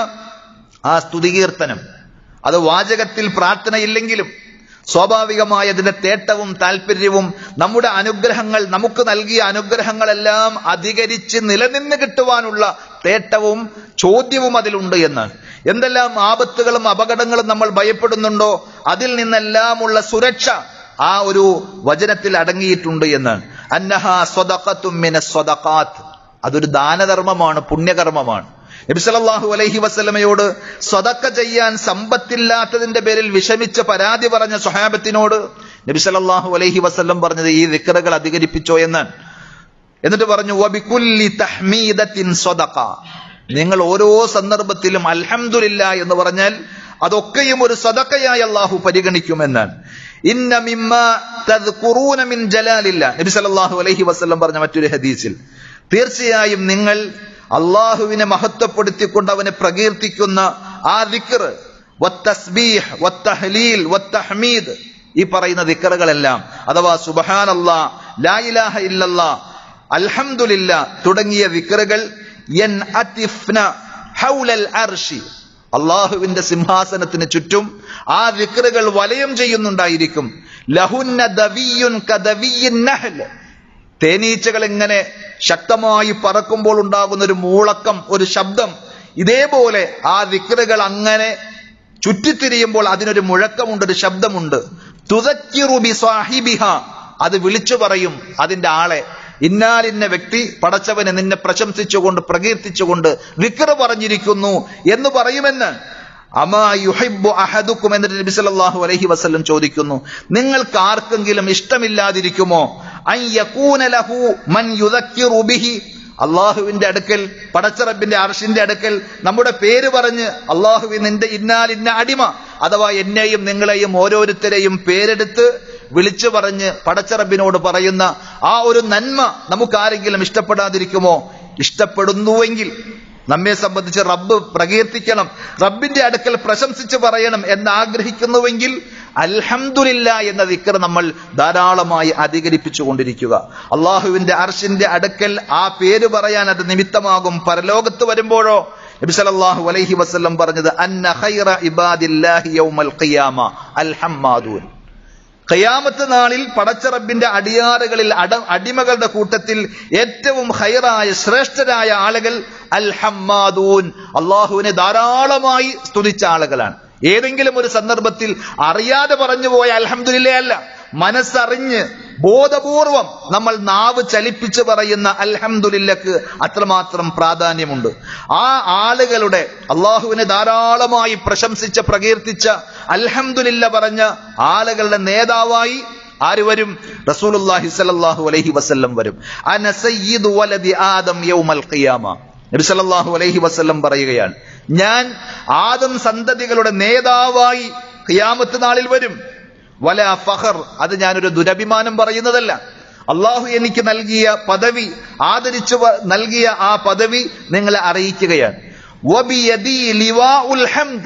ആ സ്തുതികീർത്തനം അത് വാചകത്തിൽ പ്രാർത്ഥനയില്ലെങ്കിലും സ്വാഭാവികമായ അതിന്റെ തേട്ടവും താല്പര്യവും നമ്മുടെ അനുഗ്രഹങ്ങൾ നമുക്ക് നൽകിയ അനുഗ്രഹങ്ങളെല്ലാം അധികരിച്ച് നിലനിന്ന് കിട്ടുവാനുള്ള തേട്ടവും ചോദ്യവും അതിലുണ്ട് എന്നാണ് എന്തെല്ലാം ആപത്തുകളും അപകടങ്ങളും നമ്മൾ ഭയപ്പെടുന്നുണ്ടോ അതിൽ നിന്നെല്ലാമുള്ള സുരക്ഷ ആ ഒരു വചനത്തിൽ അടങ്ങിയിട്ടുണ്ട് എന്നാണ് അന്നഹ സ്വതക്കത്തും മിന സ്വതക്കാത്ത് അതൊരു ദാനധർമ്മമാണ് പുണ്യകർമ്മമാണ് നബിസലല്ലാഹു അലൈഹി വസ്ലമയോട് സ്വതക്ക ചെയ്യാൻ സമ്പത്തില്ലാത്തതിന്റെ പേരിൽ വിഷമിച്ച് പരാതി പറഞ്ഞ സ്വഹാബത്തിനോട് നബിസലല്ലാഹു അലൈഹി വസ്ല്ലം പറഞ്ഞത് ഈ ദിക്കറുകൾ അധികരിപ്പിച്ചോ എന്ന് എന്നിട്ട് പറഞ്ഞു വബികുല്ലി തഹ്മീദത്തിൻ സ്വതക്ക നിങ്ങൾ ഓരോ സന്ദർഭത്തിലും അൽഹംദുലില്ല എന്ന് പറഞ്ഞാൽ അതൊക്കെയും ഒരു സദക്കയായി അള്ളാഹു പരിഗണിക്കുമെന്നാണ് ഇന്ന മിമ്മ തദ്കുറൂന മിൻ ജലാലില്ല നബി സല്ലല്ലാഹു അലൈഹി വസല്ലം പറഞ്ഞ മറ്റൊരു ഹദീസിൽ തീർച്ചയായും നിങ്ങൾ അള്ളാഹുവിനെ മഹത്വപ്പെടുത്തിക്കൊണ്ട് അവനെ പ്രകീർത്തിക്കുന്ന ആ ദിക്ർ വത്തസ്ബീഹ് വത്തഹ്ലീൽ വത്തഹ്മീദ് ഈ പറയുന്ന ദിക്കറുകളെല്ലാം അഥവാ സുബഹാനല്ലാ ലാ ഇലാഹ ഇല്ലല്ലാ അൽഹംദുലില്ല തുടങ്ങിയ ദിക്കറുകൾ യൻ അതിഫ്ന ഹൗലൽ അർഷി അള്ളാഹുവിന്റെ സിംഹാസനത്തിന് ചുറ്റും ആ വിക്രുകൾ വലയം ചെയ്യുന്നുണ്ടായിരിക്കും ലഹുന്ന ദവിയുൻ കദവിയിൻ നഹൽ തേനീച്ചകൾ ഇങ്ങനെ ശക്തമായി പറക്കുമ്പോൾ ഉണ്ടാകുന്ന ഒരു മൂളക്കം ഒരു ശബ്ദം ഇതേപോലെ ആ വിക്രുകൾ അങ്ങനെ ചുറ്റിത്തിരിയുമ്പോൾ അതിനൊരു മുഴക്കമുണ്ട് ഒരു ശബ്ദമുണ്ട് തുതക്കിറുബി സാഹിബിഹ അത് വിളിച്ചു പറയും അതിന്റെ ആളെ ഇന്നാലിന്ന വ്യക്തി പടച്ചവനെ നിന്നെ പ്രശംസിച്ചുകൊണ്ട് പ്രകീർത്തിച്ചുകൊണ്ട് വിക്ര പറഞ്ഞിരിക്കുന്നു എന്ന് പറയുമെന്ന് അമാ യുഹിബ്ബു അഹദുക്കും എന്നിട്ട് നബി സല്ലല്ലാഹു അലൈഹി വസല്ലം ചോദിക്കുന്നു നിങ്ങൾക്ക് ആർക്കെങ്കിലും ഇഷ്ടമില്ലാതിരിക്കുമോ അൻ യകൂന ലഹു മൻ യുദക്കിറു ബിഹി അള്ളാഹുവിന്റെ അടുക്കൽ പടച്ചറബിന്റെ അർഷിന്റെ അടുക്കൽ നമ്മുടെ പേര് പറഞ്ഞ് അള്ളാഹുവി നിന്റെ ഇന്നാൽ ഇന്ന അടിമ അഥവാ എന്നെയും നിങ്ങളെയും ഓരോരുത്തരെയും പേരെടുത്ത് വിളിച്ചു പറഞ്ഞ് പടച്ചറബിനോട് പറയുന്ന ആ ഒരു നന്മ നമുക്ക് ആരെങ്കിലും ഇഷ്ടപ്പെടാതിരിക്കുമോ ഇഷ്ടപ്പെടുന്നുവെങ്കിൽ നമ്മെ സംബന്ധിച്ച് റബ്ബ് പ്രകീർത്തിക്കണം റബ്ബിന്റെ അടുക്കൽ പ്രശംസിച്ച് പറയണം എന്ന് ആഗ്രഹിക്കുന്നുവെങ്കിൽ അൽഹംദുലില്ല എന്ന ദിക്കർ നമ്മൾ ധാരാളമായി അധികരിപ്പിച്ചു കൊണ്ടിരിക്കുക അള്ളാഹുവിന്റെ അർഷിന്റെ അടുക്കൽ ആ പേര് പറയാൻ അത് നിമിത്തമാകും പരലോകത്ത് വരുമ്പോഴോ നബി സല്ലല്ലാഹു അലൈഹി വസല്ലം പറഞ്ഞത് അന്ന ഖൈറ ഇബാദില്ലാഹി യൗമൽ ഖിയാമ അൽഹമ്മാദൂൻ ഖയാമത്ത് നാളിൽ പടച്ചറബിന്റെ അടിയാറുകളിൽ അട അടിമകളുടെ കൂട്ടത്തിൽ ഏറ്റവും ഹൈറായ ശ്രേഷ്ഠരായ ആളുകൾ അൽ ഹമ്മാദൂൻ അള്ളാഹുവിനെ ധാരാളമായി സ്തുതിച്ച ആളുകളാണ് ഏതെങ്കിലും ഒരു സന്ദർഭത്തിൽ അറിയാതെ പറഞ്ഞു പോയ അൽഹംദുലില്ല അല്ല മനസ്സറിഞ്ഞ് ബോധപൂർവം നമ്മൾ നാവ് ചലിപ്പിച്ച് പറയുന്ന അൽഹംദുലില്ലക്ക് അത്രമാത്രം പ്രാധാന്യമുണ്ട് ആ ആളുകളുടെ അള്ളാഹുവിനെ ധാരാളമായി പ്രശംസിച്ച പ്രകീർത്തിച്ച അൽഹംദുലില്ല പറഞ്ഞ ആളുകളുടെ നേതാവായി ആര് വരും റസൂലുള്ളാഹി സ്വല്ലല്ലാഹു അലൈഹി വസല്ലം വരും അന സയ്യിദു വലദി ആദം യൗമൽ ഖിയാമ നബി സല്ലല്ലാഹു അലൈഹി വസല്ലം പറയുകയാണ് ഞാൻ ആദം സന്തതികളുടെ നേതാവായി ഖിയാമത്ത് നാളിൽ വരും വല ഫഹർ അത് ഞാനൊരു ദുരഭിമാനം പറയുന്നതല്ല അള്ളാഹു എനിക്ക് നൽകിയ പദവി ആദരിച്ചു വ- നൽകിയ ആ പദവി നിങ്ങളെ അറിയിക്കുകയാണ് വബിയദി ലിവാഉൽ ഹംദ്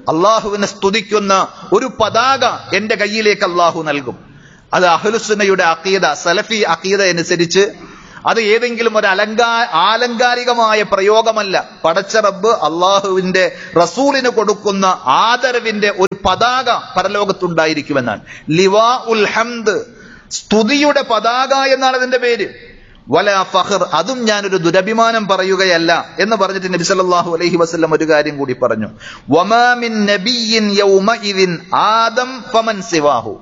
അള്ളാഹുവിനെ സ്തുതിക്കുന്ന ഒരു പതാക എന്റെ കയ്യിലേക്ക് അള്ളാഹു നൽകും അത് അഹ്ലുസുന്നയുടെ അക്കീദ സലഫി അക്കീദ അനുസരിച്ച് അത് ഏതെങ്കിലും ഒരു അലങ്കാ ആലങ്കാരികമായ പ്രയോഗമല്ല പടച്ച റബ്ബ് അള്ളാഹുവിന്റെ റസൂലിന് കൊടുക്കുന്ന ആദരവിന്റെ ഒരു പതാക പരലോകത്തുണ്ടായിരിക്കുമെന്നാണ് ലിവാ ഉൽ ഹംദ് സ്തുതിയുടെ പതാക എന്നാണ് അതിന്റെ പേര് വല ഫഹർ അതും ഞാനൊരു ദുരഭിമാനം പറയുകയല്ല എന്ന് പറഞ്ഞിട്ട് നബി സല്ലല്ലാഹു അലൈഹി വസല്ലം ഒരു കാര്യം കൂടി പറഞ്ഞു വമാ മിൻ നബിയ്യിൻ യൗമഇദിൻ ആദം ഫമൻ സിവാഹു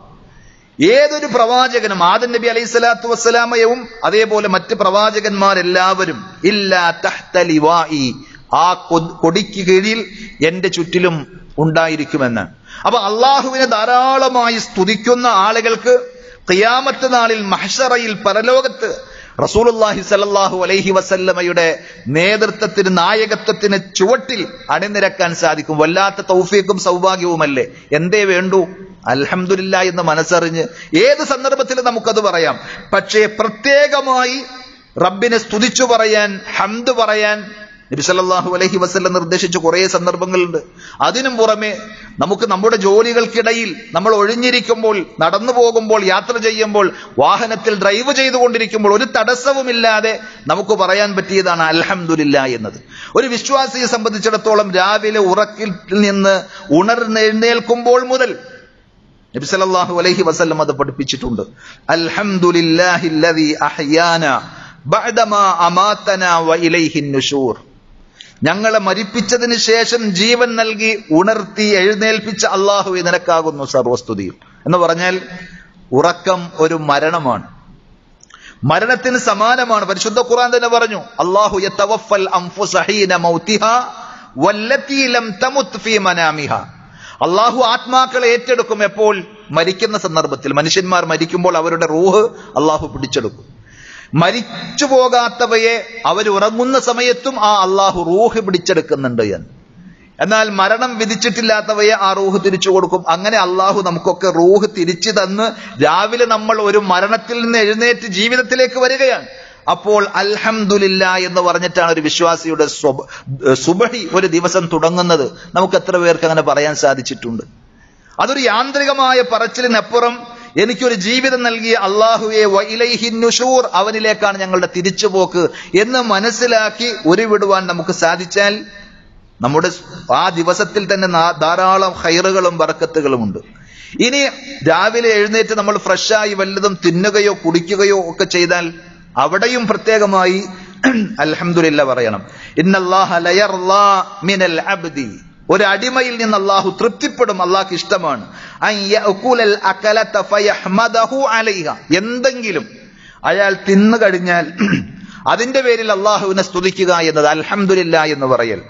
ഏതൊരു പ്രവാചകനും ആദം നബി അലൈഹി സ്വലാത്തു വസ്സലാമയവും അതേപോലെ മറ്റ് പ്രവാചകന്മാരെല്ലാവരും ഇല്ലാ തഹ്ത ലിവാഇ ആ കൊ- കൊടിക്ക് കീഴിൽ എന്റെ ചുറ്റിലും ഉണ്ടായിരിക്കുമെന്ന് അപ്പൊ അള്ളാഹുവിനെ ധാരാളമായി സ്തുതിക്കുന്ന ആളുകൾക്ക് ഖിയാമത്ത് നാളിൽ മഹ്ഷറയിൽ പരലോകത്ത് റസൂലുള്ളാഹി സല്ലല്ലാഹു അലൈഹി വസല്ലമയുടെ നേതൃത്വത്തിന് നായകത്വത്തിന് ചുവട്ടിൽ അണിനിരക്കാൻ സാധിക്കും വല്ലാത്ത തൗഫീഖും സൗഭാഗ്യവുമല്ലേ എന്തേ വേണ്ടൂ അൽഹംദുലില്ല എന്ന് മനസ്സറിഞ്ഞ് ഏത് സന്ദർഭത്തിലും നമുക്കത് പറയാം പക്ഷേ പ്രത്യേകമായി റബ്ബിനെ സ്തുതിച്ചു പറയാൻ ഹംദ് പറയാൻ നബി സല്ലല്ലാഹു അലൈഹി വസല്ലം നിർദ്ദേശിച്ച കുറേ സന്ദർഭങ്ങളുണ്ട് അതിനും പുറമെ നമുക്ക് നമ്മുടെ ജോലികൾക്കിടയിൽ നമ്മൾ ഒഴിഞ്ഞിരിക്കുമ്പോൾ നടന്നു പോകുമ്പോൾ യാത്ര ചെയ്യുമ്പോൾ വാഹനത്തിൽ ഡ്രൈവ് ചെയ്തുകൊണ്ടിരിക്കുമ്പോൾ ഒരു തടസ്സവുമില്ലാതെ നമുക്ക് പറയാൻ പറ്റിയതാണ് അൽഹംദുലില്ല എന്നത് ഒരു വിശ്വാസിയെ സംബന്ധിച്ചിടത്തോളം രാവിലെ ഉറക്കിൽ നിന്ന് ഉണർന്നെഴുന്നേൽക്കുമ്പോൾ മുതൽ നബി സല്ലല്ലാഹു അലൈഹി വസല്ലം അത് പഠിപ്പിച്ചിട്ടുണ്ട് അൽഹംദുലില്ലാഹില്ലദീ അഹ്യാന ബഅദമാ അമാതന വ ഇലൈഹിൻ നുശൂർ ഞങ്ങളെ മരിപ്പിച്ചതിന് ശേഷം ജീവൻ നൽകി ഉണർത്തി എഴുന്നേൽപ്പിച്ച അള്ളാഹു നിനക്കാകുന്നു സർവസ്തുതിയും എന്ന് പറഞ്ഞാൽ ഉറക്കം ഒരു മരണമാണ് മരണത്തിന് സമാനമാണ് പരിശുദ്ധ ഖുർആൻ തന്നെ പറഞ്ഞു അള്ളാഹു യതവഫൽ അൻഫുസ ഹീന മൗതിഹാ വല്ലതീ ലം തമുത് ഫീ മനാമിഹാ അള്ളാഹു ആത്മാക്കളെ ഏറ്റെടുക്കും എപ്പോൾ മരിക്കുന്ന സന്ദർഭത്തിൽ മനുഷ്യന്മാർ മരിക്കുമ്പോൾ അവരുടെ റൂഹ് അള്ളാഹു പിടിച്ചെടുക്കും മരിച്ചു പോകാത്തവയെ അവർ ഉറങ്ങുന്ന സമയത്തും ആ അള്ളാഹു റൂഹ് പിടിച്ചെടുക്കുന്നുണ്ട് എന്ന് എന്നാൽ മരണം വിധിച്ചിട്ടില്ലാത്തവയെ ആ റൂഹ് തിരിച്ചു കൊടുക്കും അങ്ങനെ അള്ളാഹു നമുക്കൊക്കെ റൂഹ് തിരിച്ചു തന്ന് രാവിലെ നമ്മൾ ഒരു മരണത്തിൽ നിന്ന് എഴുന്നേറ്റ് ജീവിതത്തിലേക്ക് വരികയാണ് അപ്പോൾ അൽഹംദുലില്ല എന്ന് പറഞ്ഞിട്ടാണ് ഒരു വിശ്വാസിയുടെ സ്വബ- സുബഹി ഒരു ദിവസം തുടങ്ങുന്നത് നമുക്ക് എത്ര പേർക്ക് അങ്ങനെ പറയാൻ സാധിച്ചിട്ടുണ്ട് അതൊരു യാന്ത്രികമായ പറച്ചിലിനപ്പുറം എനിക്കൊരു ജീവിതം നൽകിയ അള്ളാഹുവെ വൈലൈഹിന്നുഷൂർ അവനിലേക്കാണ് ഞങ്ങളുടെ തിരിച്ചുപോക്ക് എന്ന് മനസ്സിലാക്കി ഉരുവിടുവാൻ നമുക്ക് സാധിച്ചാൽ നമ്മുടെ ആ ദിവസത്തിൽ തന്നെ നാ- ധാരാളം ഹൈറുകളും ബറക്കത്തുകളും ഉണ്ട് ഇനി രാവിലെ എഴുന്നേറ്റ് നമ്മൾ ഫ്രഷായി വല്ലതും തിന്നുകയോ കുടിക്കുകയോ ഒക്കെ ചെയ്താൽ അവിടെയും പ്രത്യേകമായി അൽഹംദുലില്ല പറയണം ഇന്നല്ലാഹ ലയർലാ മിനൽ അബ്ദി ഒരു അടിമയിൽ നിന്ന് അള്ളാഹു തൃപ്തിപ്പെടും അള്ളാഹ്ക്ക് ഇഷ്ടമാണ് അൻ യഅ്കുലൽ അകലത ഫയഹ്മദഹു അലൈഹ എന്തെങ്കിലും അയാൾ തിന്നു കഴിഞ്ഞാൽ അതിന്റെ പേരിൽ അള്ളാഹുവിനെ സ്തുതിക്കുക എന്നത് അൽഹംദുലില്ല എന്ന് പറയൽ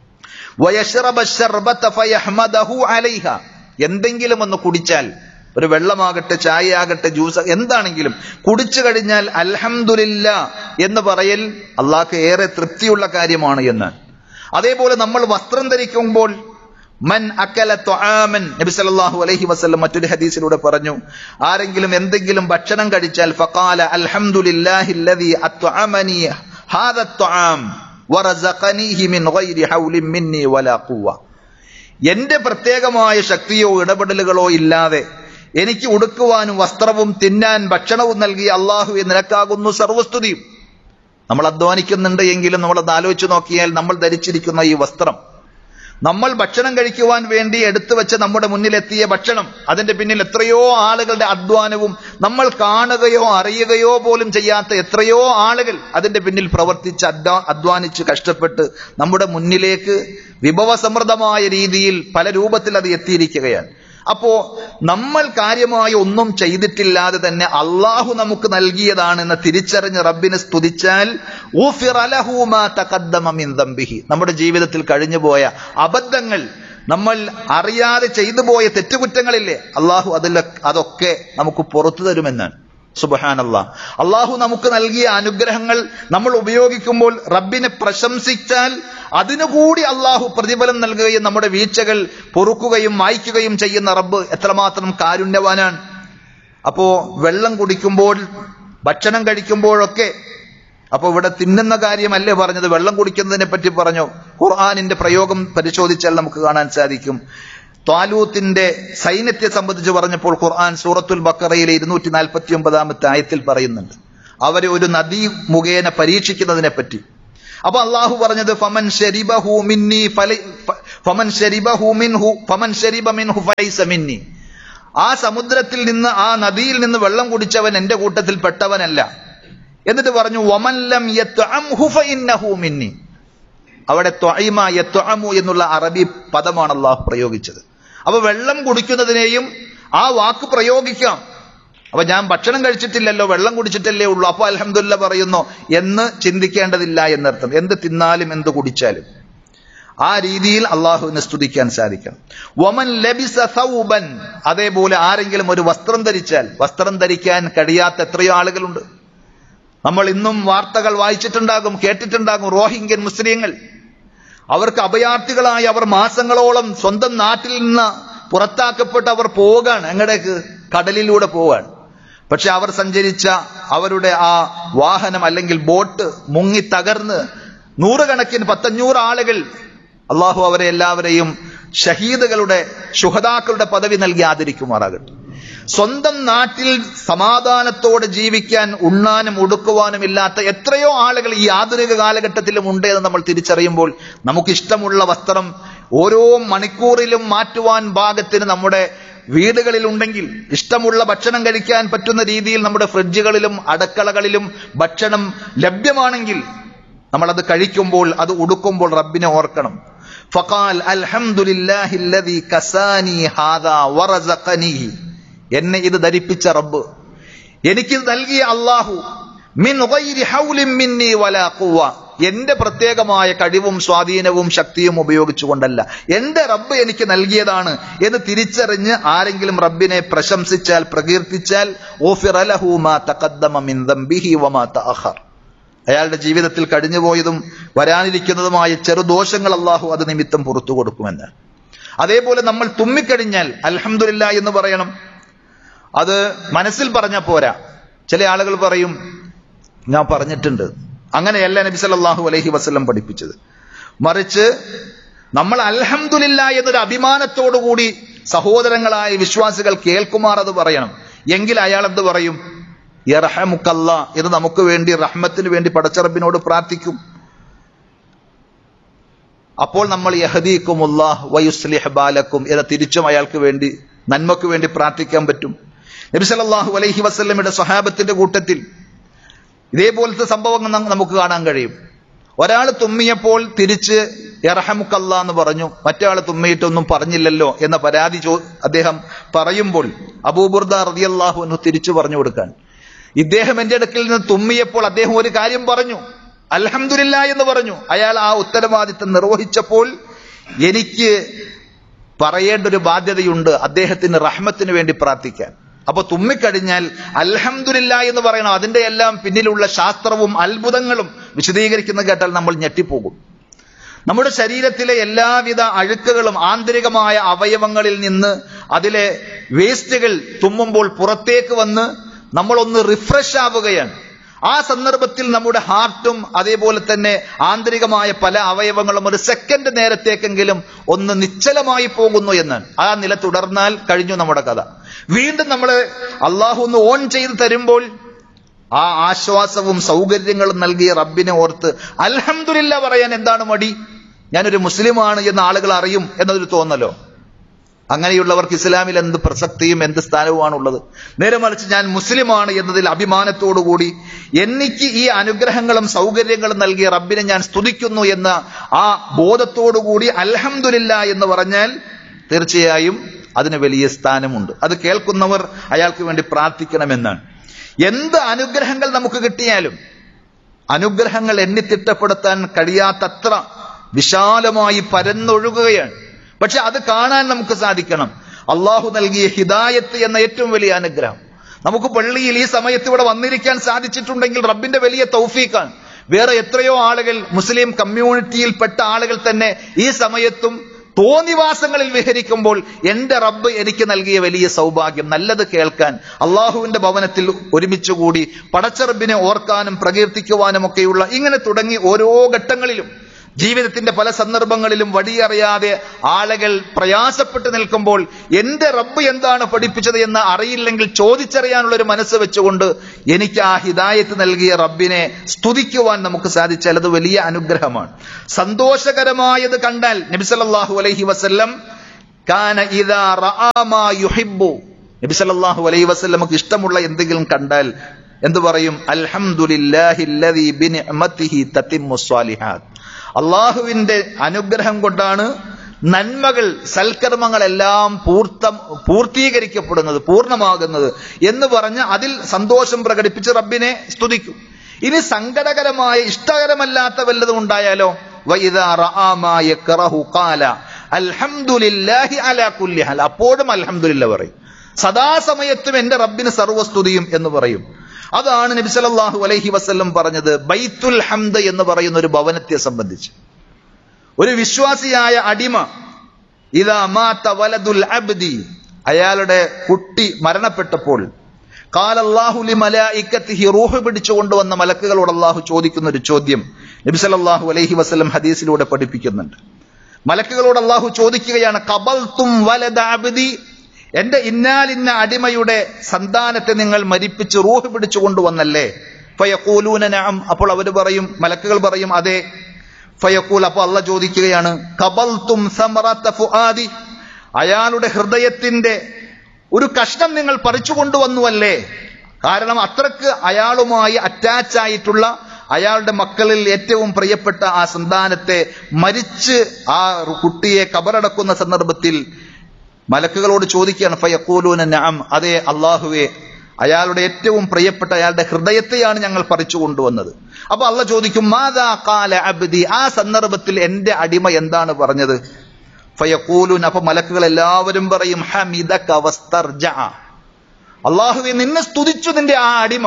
വയശ്റബ ശർബത ഫയഹ്മദഹു അലൈഹ എന്തെങ്കിലും ഒന്ന് കുടിച്ചാൽ ഒരു വെള്ളമാകട്ടെ ചായയാകട്ടെ ജ്യൂസ് എന്താണെങ്കിലും കുടിച്ചു കഴിഞ്ഞാൽ അൽഹംദുലില്ല എന്ന് പറയൽ അള്ളാഹ്ക്ക് ഏറെ തൃപ്തിയുള്ള കാര്യമാണ് എന്ന് അതേപോലെ നമ്മൾ വസ്ത്രം ധരിക്കുമ്പോൾ മൻ അക്കല ത്വആമൻ നബി സല്ലല്ലാഹു അലൈഹി വസല്ലം മറ്റൊരു ഹദീസിലൂടെ പറഞ്ഞു ആരെങ്കിലും എന്തെങ്കിലും ഭക്ഷണം കഴിച്ചാൽ ഫഖാല അൽഹംദുലില്ലാഹില്ലദീ അത്വഅമനി ഹാദ ത്വആം വറസഖനീഹി മിൻ ഗൈരി ഹൗലിൻ മിന്നി വലാ ഖുവ്വ എന്റെ പ്രത്യേകമായ ശക്തിയോ ഇടപെടലുകളോ ഇല്ലാതെ എനിക്ക് ഉടുക്കുവാനും വസ്ത്രവും തിന്നാൻ ഭക്ഷണവും നൽകിയ അള്ളാഹു നിനക്കാകുന്നു സർവസ്തുതിയും നമ്മൾ അധ്വാനിക്കുന്നുണ്ട് എങ്കിലും നമ്മളത് ആലോചിച്ച് നോക്കിയാൽ നമ്മൾ ധരിച്ചിരിക്കുന്ന ഈ വസ്ത്രം നമ്മൾ ഭക്ഷണം കഴിക്കുവാൻ വേണ്ടി എടുത്തു വെച്ച നമ്മുടെ മുന്നിലെത്തിയ ഭക്ഷണം അതിന്റെ പിന്നിൽ എത്രയോ ആളുകളുടെ അധ്വാനവും നമ്മൾ കാണുകയോ അറിയുകയോ പോലും ചെയ്യാത്ത എത്രയോ ആളുകൾ അതിന്റെ പിന്നിൽ പ്രവർത്തിച്ച് അധ്വാ- അധ്വാനിച്ച് കഷ്ടപ്പെട്ട് നമ്മുടെ മുന്നിലേക്ക് വിഭവസമൃദ്ധമായ രീതിയിൽ പല രൂപത്തിൽ അത് എത്തിയിരിക്കുകയാണ് അപ്പോ നമ്മൾ കാര്യമായി ഒന്നും ചെയ്തിട്ടില്ലാതെ തന്നെ അള്ളാഹു നമുക്ക് നൽകിയതാണെന്ന് തിരിച്ചറിഞ്ഞ് റബ്ബിനെ സ്തുതിച്ചാൽ ഊഫിറ ലഹു മാ തഖദ്ദമ മിൻ ദംബിഹി. നമ്മുടെ ജീവിതത്തിൽ കഴിഞ്ഞുപോയ അബദ്ധങ്ങൾ നമ്മൾ അറിയാതെ ചെയ്തു പോയ തെറ്റുകുറ്റങ്ങളില്ലേ അള്ളാഹു അതിൽ അതൊക്കെ നമുക്ക് പുറത്തു തരുമെന്നാണ് സുബഹാനല്ല അള്ളാഹു നമുക്ക് നൽകിയ അനുഗ്രഹങ്ങൾ നമ്മൾ ഉപയോഗിക്കുമ്പോൾ റബ്ബിനെ പ്രശംസിച്ചാൽ അതിനുകൂടി അള്ളാഹു പ്രതിഫലം നൽകുകയും നമ്മുടെ വീഴ്ചകൾ പൊറുക്കുകയും മായ്ക്കുകയും ചെയ്യുന്ന റബ്ബ് എത്രമാത്രം കാരുണ്യവാനാണ് അപ്പോ വെള്ളം കുടിക്കുമ്പോൾ ഭക്ഷണം കഴിക്കുമ്പോഴൊക്കെ അപ്പൊ ഇവിടെ തിന്നുന്ന കാര്യമല്ലേ പറഞ്ഞത് വെള്ളം കുടിക്കുന്നതിനെ പറ്റി പറഞ്ഞു ഖുർആാനിന്റെ പ്രയോഗം പരിശോധിച്ചാൽ നമുക്ക് കാണാൻ സാധിക്കും ത്വാലൂത്തിന്റെ സൈന്യത്തെ സംബന്ധിച്ച് പറഞ്ഞപ്പോൾ ഖുർആൻ സൂറത്തുൽ ബക്കറയിലെ ഇരുന്നൂറ്റി നാൽപ്പത്തി ഒമ്പതാമത്തെ ആയത്തിൽ പറയുന്നുണ്ട് അവരെ ഒരു നദി മുഖേന പരീക്ഷിക്കുന്നതിനെ പറ്റി അപ്പൊ അള്ളാഹു പറഞ്ഞത് ഫമൻ ശരിബഹു മിന്നി ഫലൈ- ഫ- ഫമൻ ശരിബഹു മിൻഹു ഫമൻ ശരിബ മിൻഹു ഫലൈസ മിന്നി ആ സമുദ്രത്തിൽ നിന്ന് ആ നദിയിൽ നിന്ന് വെള്ളം കുടിച്ചവൻ എന്റെ കൂട്ടത്തിൽ പെട്ടവനല്ല എന്നിട്ട് പറഞ്ഞു വമല്ലം യത്അംഹു ഫഇന്നഹു മിന്നി അവിടെ ത്വഇമ യത്അമു എന്നുള്ള അറബി പദമാണ് അള്ളാഹു പ്രയോഗിച്ചത് അപ്പൊ വെള്ളം കുടിക്കുന്നതിനെയും ആ വാക്ക് പ്രയോഗിക്കാം അപ്പൊ ഞാൻ ഭക്ഷണം കഴിച്ചിട്ടില്ലല്ലോ വെള്ളം കുടിച്ചിട്ടല്ലേ ഉള്ളൂ അപ്പൊ അൽഹംദുലില്ല പറയുന്നു എന്ന് ചിന്തിക്കേണ്ടതില്ല എന്നർത്ഥം എന്ത് തിന്നാലും എന്ത് കുടിച്ചാലും ആ രീതിയിൽ അള്ളാഹുവിനെ സ്തുതിക്കാൻ സാധിക്കണം വമൻ ലബിസ സൗബൻ അതേപോലെ ആരെങ്കിലും ഒരു വസ്ത്രം ധരിച്ചാൽ വസ്ത്രം ധരിക്കാൻ കഴിയാത്ത എത്രയോ ആളുകളുണ്ട് നമ്മൾ ഇന്നും വാർത്തകൾ വായിച്ചിട്ടുണ്ടാകും കേട്ടിട്ടുണ്ടാകും റോഹിംഗ്യൻ മുസ്ലിങ്ങൾ അവർക്ക് അഭയാർത്ഥികളായി അവർ മാസങ്ങളോളം സ്വന്തം നാട്ടിൽ നിന്ന് പുറത്താക്കപ്പെട്ട് അവർ പോവുകയാണ് എങ്ങടേക്ക് കടലിലൂടെ പോവാണ് പക്ഷെ അവർ സഞ്ചരിച്ച അവരുടെ ആ വാഹനം അല്ലെങ്കിൽ ബോട്ട് മുങ്ങി തകർന്ന് നൂറുകണക്കിന് പത്തഞ്ഞൂറ് ആളുകൾ അള്ളാഹു അവരെ എല്ലാവരെയും ഷഹീദുകളുടെ ശുഹദാക്കളുടെ പദവി നൽകി ആദരിക്കുമാറാകട്ടെ സ്വന്തം നാട്ടിൽ സമാധാനത്തോടെ ജീവിക്കാൻ ഉണ്ണാനും ഉടുക്കുവാനും ഇല്ലാത്ത എത്രയോ ആളുകൾ ഈ ആധുനിക കാലഘട്ടത്തിലും ഉണ്ട് എന്ന് നമ്മൾ തിരിച്ചറിയുമ്പോൾ നമുക്കിഷ്ടമുള്ള വസ്ത്രം ഓരോ മണിക്കൂറിലും മാറ്റുവാൻ ഭാഗത്തിന് നമ്മുടെ വീടുകളിൽ ഉണ്ടെങ്കിൽ ഇഷ്ടമുള്ള ഭക്ഷണം കഴിക്കാൻ പറ്റുന്ന രീതിയിൽ നമ്മുടെ ഫ്രിഡ്ജുകളിലും അടുക്കളകളിലും ഭക്ഷണം ലഭ്യമാണെങ്കിൽ നമ്മൾ അത് കഴിക്കുമ്പോൾ അത് ഉടുക്കുമ്പോൾ റബ്ബിനെ ഓർക്കണം ഫഖാൽ അൽഹംദുലില്ലാഹില്ലദീ കസാനി ഹാദാ വറസഖനിഹി എന്നെ ഇത് ധരിപ്പിച്ച റബ്ബ് എനിക്കിത് നൽകിയ അള്ളാഹു മിൻ ഗൈരി ഹൗലിൻ മിന്നി വലാ ഖുവ എന്റെ പ്രത്യേകമായ കഴിവും സ്വാധീനവും ശക്തിയും ഉപയോഗിച്ചുകൊണ്ടല്ല എന്റെ റബ്ബ് എനിക്ക് നൽകിയതാണ് എന്ന് തിരിച്ചറിഞ്ഞ് ആരെങ്കിലും റബ്ബിനെ പ്രശംസിച്ചാൽ പ്രകീർത്തിച്ചാൽ ഓഫിറ ലഹു മാ തഖദ്ദമ മിൻ ദംബിഹി വമാ തഅഖർ അയാളുടെ ജീവിതത്തിൽ കഴിഞ്ഞുപോയതും വരാനിരിക്കുന്നതുമായ ചെറുദോഷങ്ങൾ അള്ളാഹു അത് നിമിത്തം പുറത്തു കൊടുക്കുമെന്ന് അതേപോലെ നമ്മൾ തുമ്മിക്കഴിഞ്ഞാൽ അൽഹംദുലില്ല എന്ന് പറയണം അത് മനസ്സിൽ പറഞ്ഞ പോരാ ചില ആളുകൾ പറയും ഞാൻ പറഞ്ഞിട്ടുണ്ട് അങ്ങനെയല്ല നബി സല്ലല്ലാഹു അലൈഹി വസല്ലം പഠിപ്പിച്ചത് മറിച്ച് നമ്മൾ അൽഹംദുലില്ല എന്നൊരു അഭിമാനത്തോടുകൂടി സഹോദരങ്ങളായ വിശ്വാസികൾ കേൾക്കുമാർ അത് പറയണം എങ്കിൽ അയാൾ എന്ത് പറയും യർഹമുക്കല്ല എന്ന് നമുക്ക് വേണ്ടി റഹ്മത്തിന് വേണ്ടി പടച്ചറബിനോട് പ്രാർത്ഥിക്കും അപ്പോൾ നമ്മൾ യഹദീക്കുമുല്ലാഹ് വയുസ്ലിഹ് ബാലക്കും എന്ന തിരിച്ചും അയാൾക്ക് വേണ്ടി നന്മക്ക് വേണ്ടി പ്രാർത്ഥിക്കാൻ പറ്റും നബി സല്ലല്ലാഹു അലൈഹി വസല്ലമയുടെ സ്വഹാബത്തിന്റെ കൂട്ടത്തിൽ ഇതേപോലത്തെ സംഭവങ്ങൾ നം- നമുക്ക് കാണാൻ കഴിയും ഒരാൾ തുമ്മിയപ്പോൾ തിരിച്ച് എറഹമുക്കല്ല എന്ന് പറഞ്ഞു മറ്റേ തുമ്മിയിട്ടൊന്നും പറഞ്ഞില്ലല്ലോ എന്ന പരാതി ചോ അദ്ദേഹം പറയുമ്പോൾ അബൂബുർദ റളിയല്ലാഹു അൻഹു തിരിച്ചു പറഞ്ഞു കൊടുക്കാൻ ഇദ്ദേഹം എന്റെ അടുക്കൽ നിന്ന് തുമ്മിയപ്പോൾ അദ്ദേഹം ഒരു കാര്യം പറഞ്ഞു അൽഹംദുലില്ല എന്ന് പറഞ്ഞു അയാൾ ആ ഉത്തരവാദിത്തം നിർവഹിച്ചപ്പോൾ എനിക്ക് പറയേണ്ട ഒരു ബാധ്യതയുണ്ട് അദ്ദേഹത്തിന് റഹ്മത്തിന് വേണ്ടി പ്രാർത്ഥിക്കാൻ അപ്പൊ തുമ്മിക്കഴിഞ്ഞാൽ അൽഹംദുലില്ല എന്ന് പറയണം അതിന്റെ എല്ലാം പിന്നിലുള്ള ശാസ്ത്രവും അത്ഭുതങ്ങളും വിശദീകരിക്കുന്നത് കേട്ടാൽ നമ്മൾ ഞെട്ടിപ്പോകും നമ്മുടെ ശരീരത്തിലെ എല്ലാവിധ അഴുക്കുകളും ആന്തരികമായ അവയവങ്ങളിൽ നിന്ന് അതിലെ വേസ്റ്റുകൾ തുമ്മുമ്പോൾ പുറത്തേക്ക് വന്ന് നമ്മളൊന്ന് റിഫ്രഷ് ആവുകയാണ് ആ സന്ദർഭത്തിൽ നമ്മുടെ ഹാർട്ടും അതേപോലെ തന്നെ ആന്തരികമായ പല അവയവങ്ങളും ഒരു സെക്കൻഡ് നേരത്തേക്കെങ്കിലും ഒന്ന് നിശ്ചലമായി പോകുന്നു എന്നാണ് ആ നില തുടർന്നാൽ കഴിഞ്ഞു നമ്മുടെ കഥ വീണ്ടും നമ്മൾ അള്ളാഹു ഒന്ന് ഓൺ ചെയ്ത് തരുമ്പോൾ ആ ആശ്വാസവും സൗകര്യങ്ങളും നൽകിയ റബ്ബിനെ ഓർത്ത് അൽഹംദുലില്ല പറയാൻ എന്താണ് മടി ഞാനൊരു മുസ്ലിമാണ് എന്ന് ആളുകൾ അറിയും എന്നതൊരു തോന്നലോ അങ്ങനെയുള്ളവർക്ക് ഇസ്ലാമിൽ എന്ത് പ്രസക്തിയും എന്ത് സ്ഥാനവുമാണുള്ളത് നേരെ മറിച്ച് ഞാൻ മുസ്ലിമാണ് എന്നതിൽ അഭിമാനത്തോടുകൂടി എനിക്ക് ഈ അനുഗ്രഹങ്ങളും സൗകര്യങ്ങളും നൽകിയ റബ്ബിനെ ഞാൻ സ്തുതിക്കുന്നു എന്ന ആ ബോധത്തോടുകൂടി അൽഹംദുലില്ല എന്ന് പറഞ്ഞാൽ തീർച്ചയായും അതിന് വലിയ സ്ഥാനമുണ്ട് അത് കേൾക്കുന്നവർ അയാൾക്ക് വേണ്ടി പ്രാർത്ഥിക്കണമെന്നാണ് എന്ത് അനുഗ്രഹങ്ങൾ നമുക്ക് കിട്ടിയാലും അനുഗ്രഹങ്ങൾ എണ്ണിത്തിട്ടപ്പെടുത്താൻ കഴിയാത്തത്ര വിശാലമായി പരന്നൊഴുകുകയാണ് പക്ഷെ അത് കാണാൻ നമുക്ക് സാധിക്കണം അള്ളാഹു നൽകിയ ഹിദായത്ത് എന്ന ഏറ്റവും വലിയ അനുഗ്രഹം നമുക്ക് പള്ളിയിൽ ഈ സമയത്ത് ഇവിടെ വന്നിരിക്കാൻ സാധിച്ചിട്ടുണ്ടെങ്കിൽ റബ്ബിന്റെ വലിയ തൗഫീഖാണ് വേറെ എത്രയോ ആളുകൾ മുസ്ലിം കമ്മ്യൂണിറ്റിയിൽപ്പെട്ട ആളുകൾ തന്നെ ഈ സമയത്തും തോന്നിവാസങ്ങളിൽ വിഹരിക്കുമ്പോൾ എന്റെ റബ്ബ് എനിക്ക് നൽകിയ വലിയ സൗഭാഗ്യം നല്ലത് കേൾക്കാൻ അള്ളാഹുവിന്റെ ഭവനത്തിൽ ഒരുമിച്ചുകൂടി പടച്ചറബിനെ ഓർക്കാനും പ്രകീർത്തിക്കുവാനും ഒക്കെയുള്ള ഇങ്ങനെ തുടങ്ങി ഓരോ ഘട്ടങ്ങളിലും ജീവിതത്തിന്റെ പല സന്ദർഭങ്ങളിലും വടിയറിയാതെ ആളുകൾ പ്രയാസപ്പെട്ട് നിൽക്കുമ്പോൾ എന്റെ റബ്ബ് എന്താണ് പഠിപ്പിച്ചത് എന്ന് അറിയില്ലെങ്കിൽ ചോദിച്ചറിയാനുള്ള ഒരു മനസ്സ് വെച്ചുകൊണ്ട് എനിക്ക് ആ ഹിദായത്ത് നൽകിയ റബ്ബിനെ സ്തുതിക്കുവാൻ നമുക്ക് സാധിച്ചാൽ അത് വലിയ അനുഗ്രഹമാണ് സന്തോഷകരമായത് കണ്ടാൽ നബിസല്ലാഹു അലൈഹി വസല്ലം കാന ഇദാ റആ മാ യുഹിബ്ബു നബി സല്ലല്ലാഹു അലൈഹി വസല്ലമക്ക് ഇഷ്ടമുള്ള എന്തെങ്കിലും കണ്ടാൽ എന്തു പറയും അൽഹംദുലില്ലാഹില്ലദീ ബിനിഅമതിഹി തതിമ്മു സ്വാലിഹാത്ത് അള്ളാഹുവിന്റെ അനുഗ്രഹം കൊണ്ടാണ് നന്മകൾ സൽക്കർമ്മങ്ങളെല്ലാം പൂർത്തം പൂർത്തീകരിക്കപ്പെടുന്നത് പൂർണ്ണമാകുന്നത് എന്ന് പറഞ്ഞ് അതിൽ സന്തോഷം പ്രകടിപ്പിച്ച് റബ്ബിനെ സ്തുതിക്കും ഇനി സങ്കടകരമായ ഇഷ്ടകരമല്ലാത്ത വല്ലതും ഉണ്ടായാലോ വൈദാ റആ മാ യക്റഹു ഖാല അൽഹംദുലില്ലാഹി അലാ കുല്ലി ഹാൽ അപ്പോഴും അൽഹംദുലില്ല പറയും സദാസമയത്തും എന്റെ റബ്ബിന് സർവസ്തുതിയും എന്ന് പറയും അതാണ് നബി സല്ലല്ലാഹു അലൈഹി വസല്ലം പറഞ്ഞത് ബൈത്തുൽ ഹംദ് എന്ന് പറയുന്ന ഒരു ഭവനത്തെ സംബന്ധിച്ച് ഒരു വിശ്വാസിയായ അടിമ ഇതാ മാത്ത വലതുൽ അബ്ദി അയാളുടെ കുട്ടി മരണപ്പെട്ടപ്പോൾ കാലല്ലാഹുലി മലായിക്കത്തിഹി റൂഹ് പിടിച്ചു കൊണ്ടുവന്ന മലക്കുകളോട് അള്ളാഹു ചോദിക്കുന്ന ഒരു ചോദ്യം നബി സല്ലല്ലാഹു അലൈഹി വസല്ലം ഹദീസിലൂടെ പഠിപ്പിക്കുന്നുണ്ട് മലക്കുകളോട് അള്ളാഹു ചോദിക്കുകയാണ് കബൽ തും വലദ അബ്ദി എന്റെ ഇന്നാലിന്ന അടിമയുടെ സന്താനത്തെ നിങ്ങൾ മരിപ്പിച്ച് റൂഹ് പിടിച്ചു കൊണ്ടുവന്നല്ലേ ഫയക്കൂലൂന നഅം അപ്പോൾ അവർ പറയും മലക്കുകൾ പറയും അതെ ഫയക്കൂൽ അപ്പോൾ അള്ള ചോദിക്കുകയാണ് കബൽ തും ഫുആദി അയാളുടെ ഹൃദയത്തിന്റെ ഒരു കഷ്ണം നിങ്ങൾ പറിച്ചു കൊണ്ടുവന്നുവല്ലേ കാരണം അത്രക്ക് അയാളുമായി അറ്റാച്ച് ആയിട്ടുള്ള അയാളുടെ മക്കളിൽ ഏറ്റവും പ്രിയപ്പെട്ട ആ സന്താനത്തെ മരിച്ച് ആ കുട്ടിയെ കബറടക്കുന്ന സന്ദർഭത്തിൽ മലക്കുകളോട് ചോദിക്കുകയാണ് ഫയക്കൂലൂന നഅം അതെ അള്ളാഹുവെ അയാളുടെ ഏറ്റവും പ്രിയപ്പെട്ട അയാളുടെ ഹൃദയത്തെയാണ് ഞങ്ങൾ പറിച്ചു കൊണ്ടുവന്നത് അപ്പൊ അള്ള ചോദിക്കും മാതാ കാല അബ്ദി ആ സന്ദർഭത്തിൽ എന്റെ അടിമ എന്താണ് പറഞ്ഞത് ഫയക്കൂലൂൻ അപ്പൊ മലക്കുകൾ എല്ലാവരും പറയും ഹമിദക വസ്തർജ അള്ളാഹുവെ നിന്നെ സ്തുതിച്ചു നിന്റെ ആ അടിമ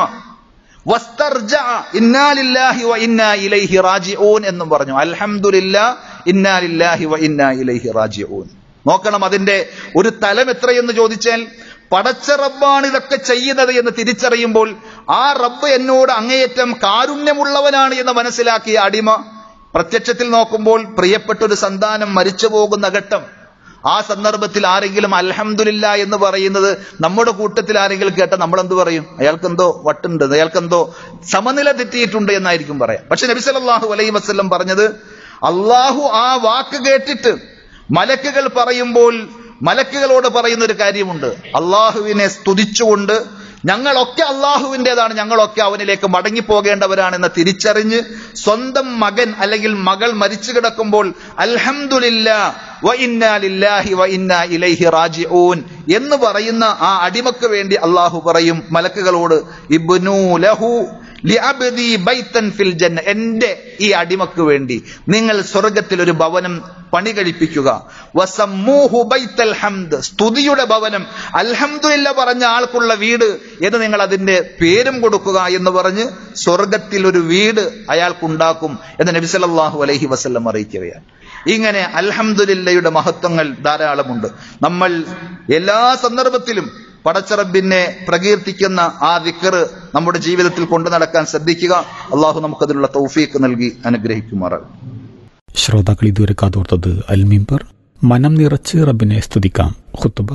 വസ്തർജ ഇന്നാലില്ലാഹി വ ഇന്നാ ഇലൈഹി റാജിഊൻ എന്നും പറഞ്ഞു അൽഹംദുലില്ലാ ഇന്നാലില്ലാഹി വ ഇന്നാ ഇലൈഹി റാജിഊൻ നോക്കണം അതിന്റെ ഒരു തലം എത്രയെന്ന് ചോദിച്ചാൽ പടച്ച റബ്ബാണ് ഇതൊക്കെ ചെയ്യുന്നത് എന്ന് തിരിച്ചറിയുമ്പോൾ ആ റബ്ബ് എന്നോട് അങ്ങേയറ്റം കാരുണ്യമുള്ളവനാണ് എന്ന് മനസ്സിലാക്കിയ അടിമ പ്രത്യക്ഷത്തിൽ നോക്കുമ്പോൾ പ്രിയപ്പെട്ട ഒരു സന്താനം മരിച്ചു പോകുന്ന ഘട്ടം ആ സന്ദർഭത്തിൽ ആരെങ്കിലും അൽഹംദുലില്ല എന്ന് പറയുന്നത് നമ്മുടെ കൂട്ടത്തിൽ ആരെങ്കിലും കേട്ടാൽ നമ്മൾ എന്ത് പറയും അയാൾക്കെന്തോ വട്ടുണ്ട് അയാൾക്കെന്തോ സമനില തെറ്റിയിട്ടുണ്ട് എന്നായിരിക്കും പറയാം പക്ഷെ നബി സല്ലല്ലാഹു അലൈഹി വസല്ലം പറഞ്ഞത് അള്ളാഹു ആ വാക്ക് കേട്ടിട്ട് മലക്കുകൾ പറയുമ്പോൾ മലക്കുകളോട് പറയുന്ന ഒരു കാര്യമുണ്ട് അള്ളാഹുവിനെ സ്തുതിച്ചുകൊണ്ട് ഞങ്ങളൊക്കെ അള്ളാഹുവിൻ്റെതാണ് ഞങ്ങളൊക്കെ അവനിലേക്ക് മടങ്ങിപ്പോകേണ്ടവരാണെന്ന് തിരിച്ചറിഞ്ഞ് സ്വന്തം മകൻ അല്ലെങ്കിൽ മകൾ മരിച്ചു കിടക്കുമ്പോൾ അൽഹംദുലില്ലാ വ ഇന്നാ ലില്ലാഹി വ ഇന്നാ ഇലൈഹി റാജിഊൻ എന്ന് പറയുന്ന ആ അടിമക്ക് വേണ്ടി അള്ളാഹു പറയും മലക്കുകളോട് ഇബ്നു ലഹു ലിഅബ്ദി ബൈത്തൻ ഫിൽ ജന്ന എന്റെ ഈ അടിമക്ക് വേണ്ടി നിങ്ങൾ സ്വർഗത്തിൽ ഒരു ഭവനം പണി കഴിപ്പിക്കുക വസമ്മൂഹു ബൈത്തൽ ഹംദ് സ്തുതിയുടെ ഭവനം അൽഹംദുലില്ല പറഞ്ഞ ആൾക്കുള്ള വീട് എന്ന് നിങ്ങൾ അതിന്റെ പേരും കൊടുക്കുക എന്ന് പറഞ്ഞ് സ്വർഗത്തിൽ ഒരു വീട് അയാൾക്കുണ്ടാക്കും എന്ന് നബി സല്ലല്ലാഹു അലൈഹി വസല്ലം അറിയിക്കുകയാണ് ഇങ്ങനെ അൽഹംദുലില്ലയുടെ മഹത്വങ്ങൾ ധാരാളമുണ്ട് നമ്മൾ എല്ലാ സന്ദർഭത്തിലും പടച്ചറബിനെ പ്രകീർത്തിക്കുന്ന ആ ദിക്കറ് നമ്മുടെ ജീവിതത്തിൽ കൊണ്ടു നടക്കാൻ ശ്രദ്ധിക്കുക അള്ളാഹു നമുക്കതിനുള്ള തൗഫീക്ക് നൽകി അനുഗ്രഹിക്കുമാറാകും ശ്രോതാക്കൾ ഇതുവരെ കാതോർത്തത് അൽമിമ്പർ മനം നിറച്ച് റബ്ബിനെ സ്തുതിക്കാം ഖുത്തുബ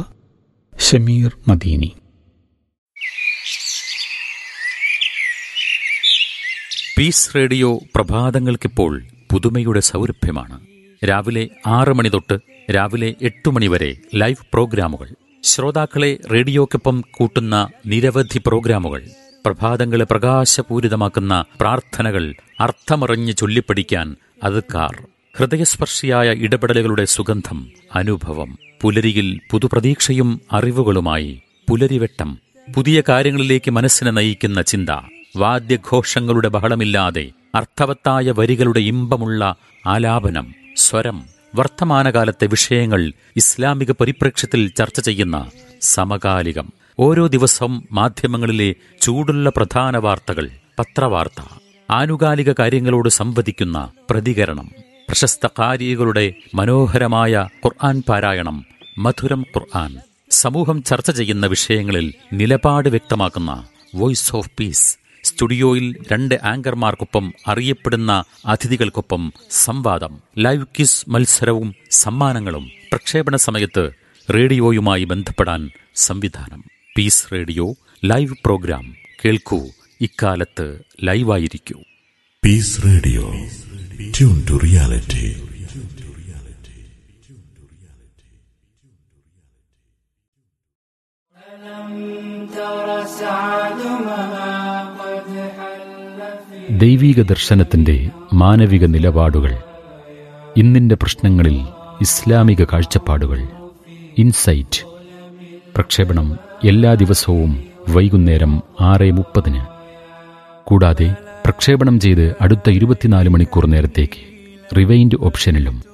ഷമീർ മദീനി പീസ് റേഡിയോ പ്രഭാതങ്ങൾക്കിപ്പോൾ പുതുമയുടെ സൗരഭ്യമാണ് രാവിലെ ആറ് മണി തൊട്ട് രാവിലെ എട്ട് മണി വരെ ലൈവ് പ്രോഗ്രാമുകൾ ശ്രോതാക്കളെ റേഡിയോക്കൊപ്പം കൂട്ടുന്ന നിരവധി പ്രോഗ്രാമുകൾ പ്രഭാതങ്ങളെ പ്രകാശപൂരിതമാക്കുന്ന പ്രാർത്ഥനകൾ അർത്ഥമറിഞ്ഞ് ചൊല്ലിപ്പഠിക്കാൻ അതുക്കാർ ഹൃദയസ്പർശിയായ ഇടപെടലുകളുടെ സുഗന്ധം അനുഭവം പുലരിയിൽ പുതുപ്രതീക്ഷയും അറിവുകളുമായി പുലരിവെട്ടം പുതിയ കാര്യങ്ങളിലേക്ക് മനസ്സിനെ നയിക്കുന്ന ചിന്ത വാദ്യഘോഷങ്ങളുടെ ബഹളമില്ലാതെ അർത്ഥവത്തായ വരികളുടെ ഇമ്പമുള്ള ആലാപനം സ്വരം വർത്തമാനകാലത്തെ വിഷയങ്ങൾ ഇസ്ലാമിക പരിപ്രേക്ഷ്യത്തിൽ ചർച്ച ചെയ്യുന്ന സമകാലികം ഓരോ ദിവസവും മാധ്യമങ്ങളിലെ ചൂടുള്ള പ്രധാന വാർത്തകൾ പത്രവാർത്ത ആനുകാലിക കാര്യങ്ങളോട് സംവദിക്കുന്ന പ്രതികരണം പ്രശസ്ത കാരികളുടെ മനോഹരമായ ഖുർആൻ പാരായണം മധുരം ഖുർആൻ സമൂഹം ചർച്ച ചെയ്യുന്ന വിഷയങ്ങളിൽ നിലപാട് വ്യക്തമാക്കുന്ന വോയിസ് ഓഫ് പീസ് സ്റ്റുഡിയോയിൽ രണ്ട് ആങ്കർമാർക്കൊപ്പം അറിയപ്പെടുന്ന അതിഥികൾക്കൊപ്പം സംവാദം ലൈവ് ക്വിസ് മത്സരവും സമ്മാനങ്ങളും പ്രക്ഷേപണ സമയത്ത് റേഡിയോയുമായി ബന്ധപ്പെടാൻ സംവിധാനം പീസ് റേഡിയോ ലൈവ് പ്രോഗ്രാം കേൾക്കൂ ഇക്കാലത്ത് ലൈവായിരിക്കൂ Peace Radio. Tune to reality. ദൈവീക ദർശനത്തിന്റെ മാനവിക നിലപാടുകൾ ഇന്നിന്റെ പ്രശ്നങ്ങളിൽ ഇസ്ലാമിക കാഴ്ചപ്പാടുകൾ ഇൻസൈറ്റ് പ്രക്ഷേപണം എല്ലാ ദിവസവും വൈകുന്നേരം ആറ് മുപ്പതിന് കൂടാതെ പ്രക്ഷേപണം ചെയ്ത് അടുത്ത ഇരുപത്തിനാല് മണിക്കൂർ നേരത്തേക്ക് റിവൈൻഡ് ഓപ്ഷനിലും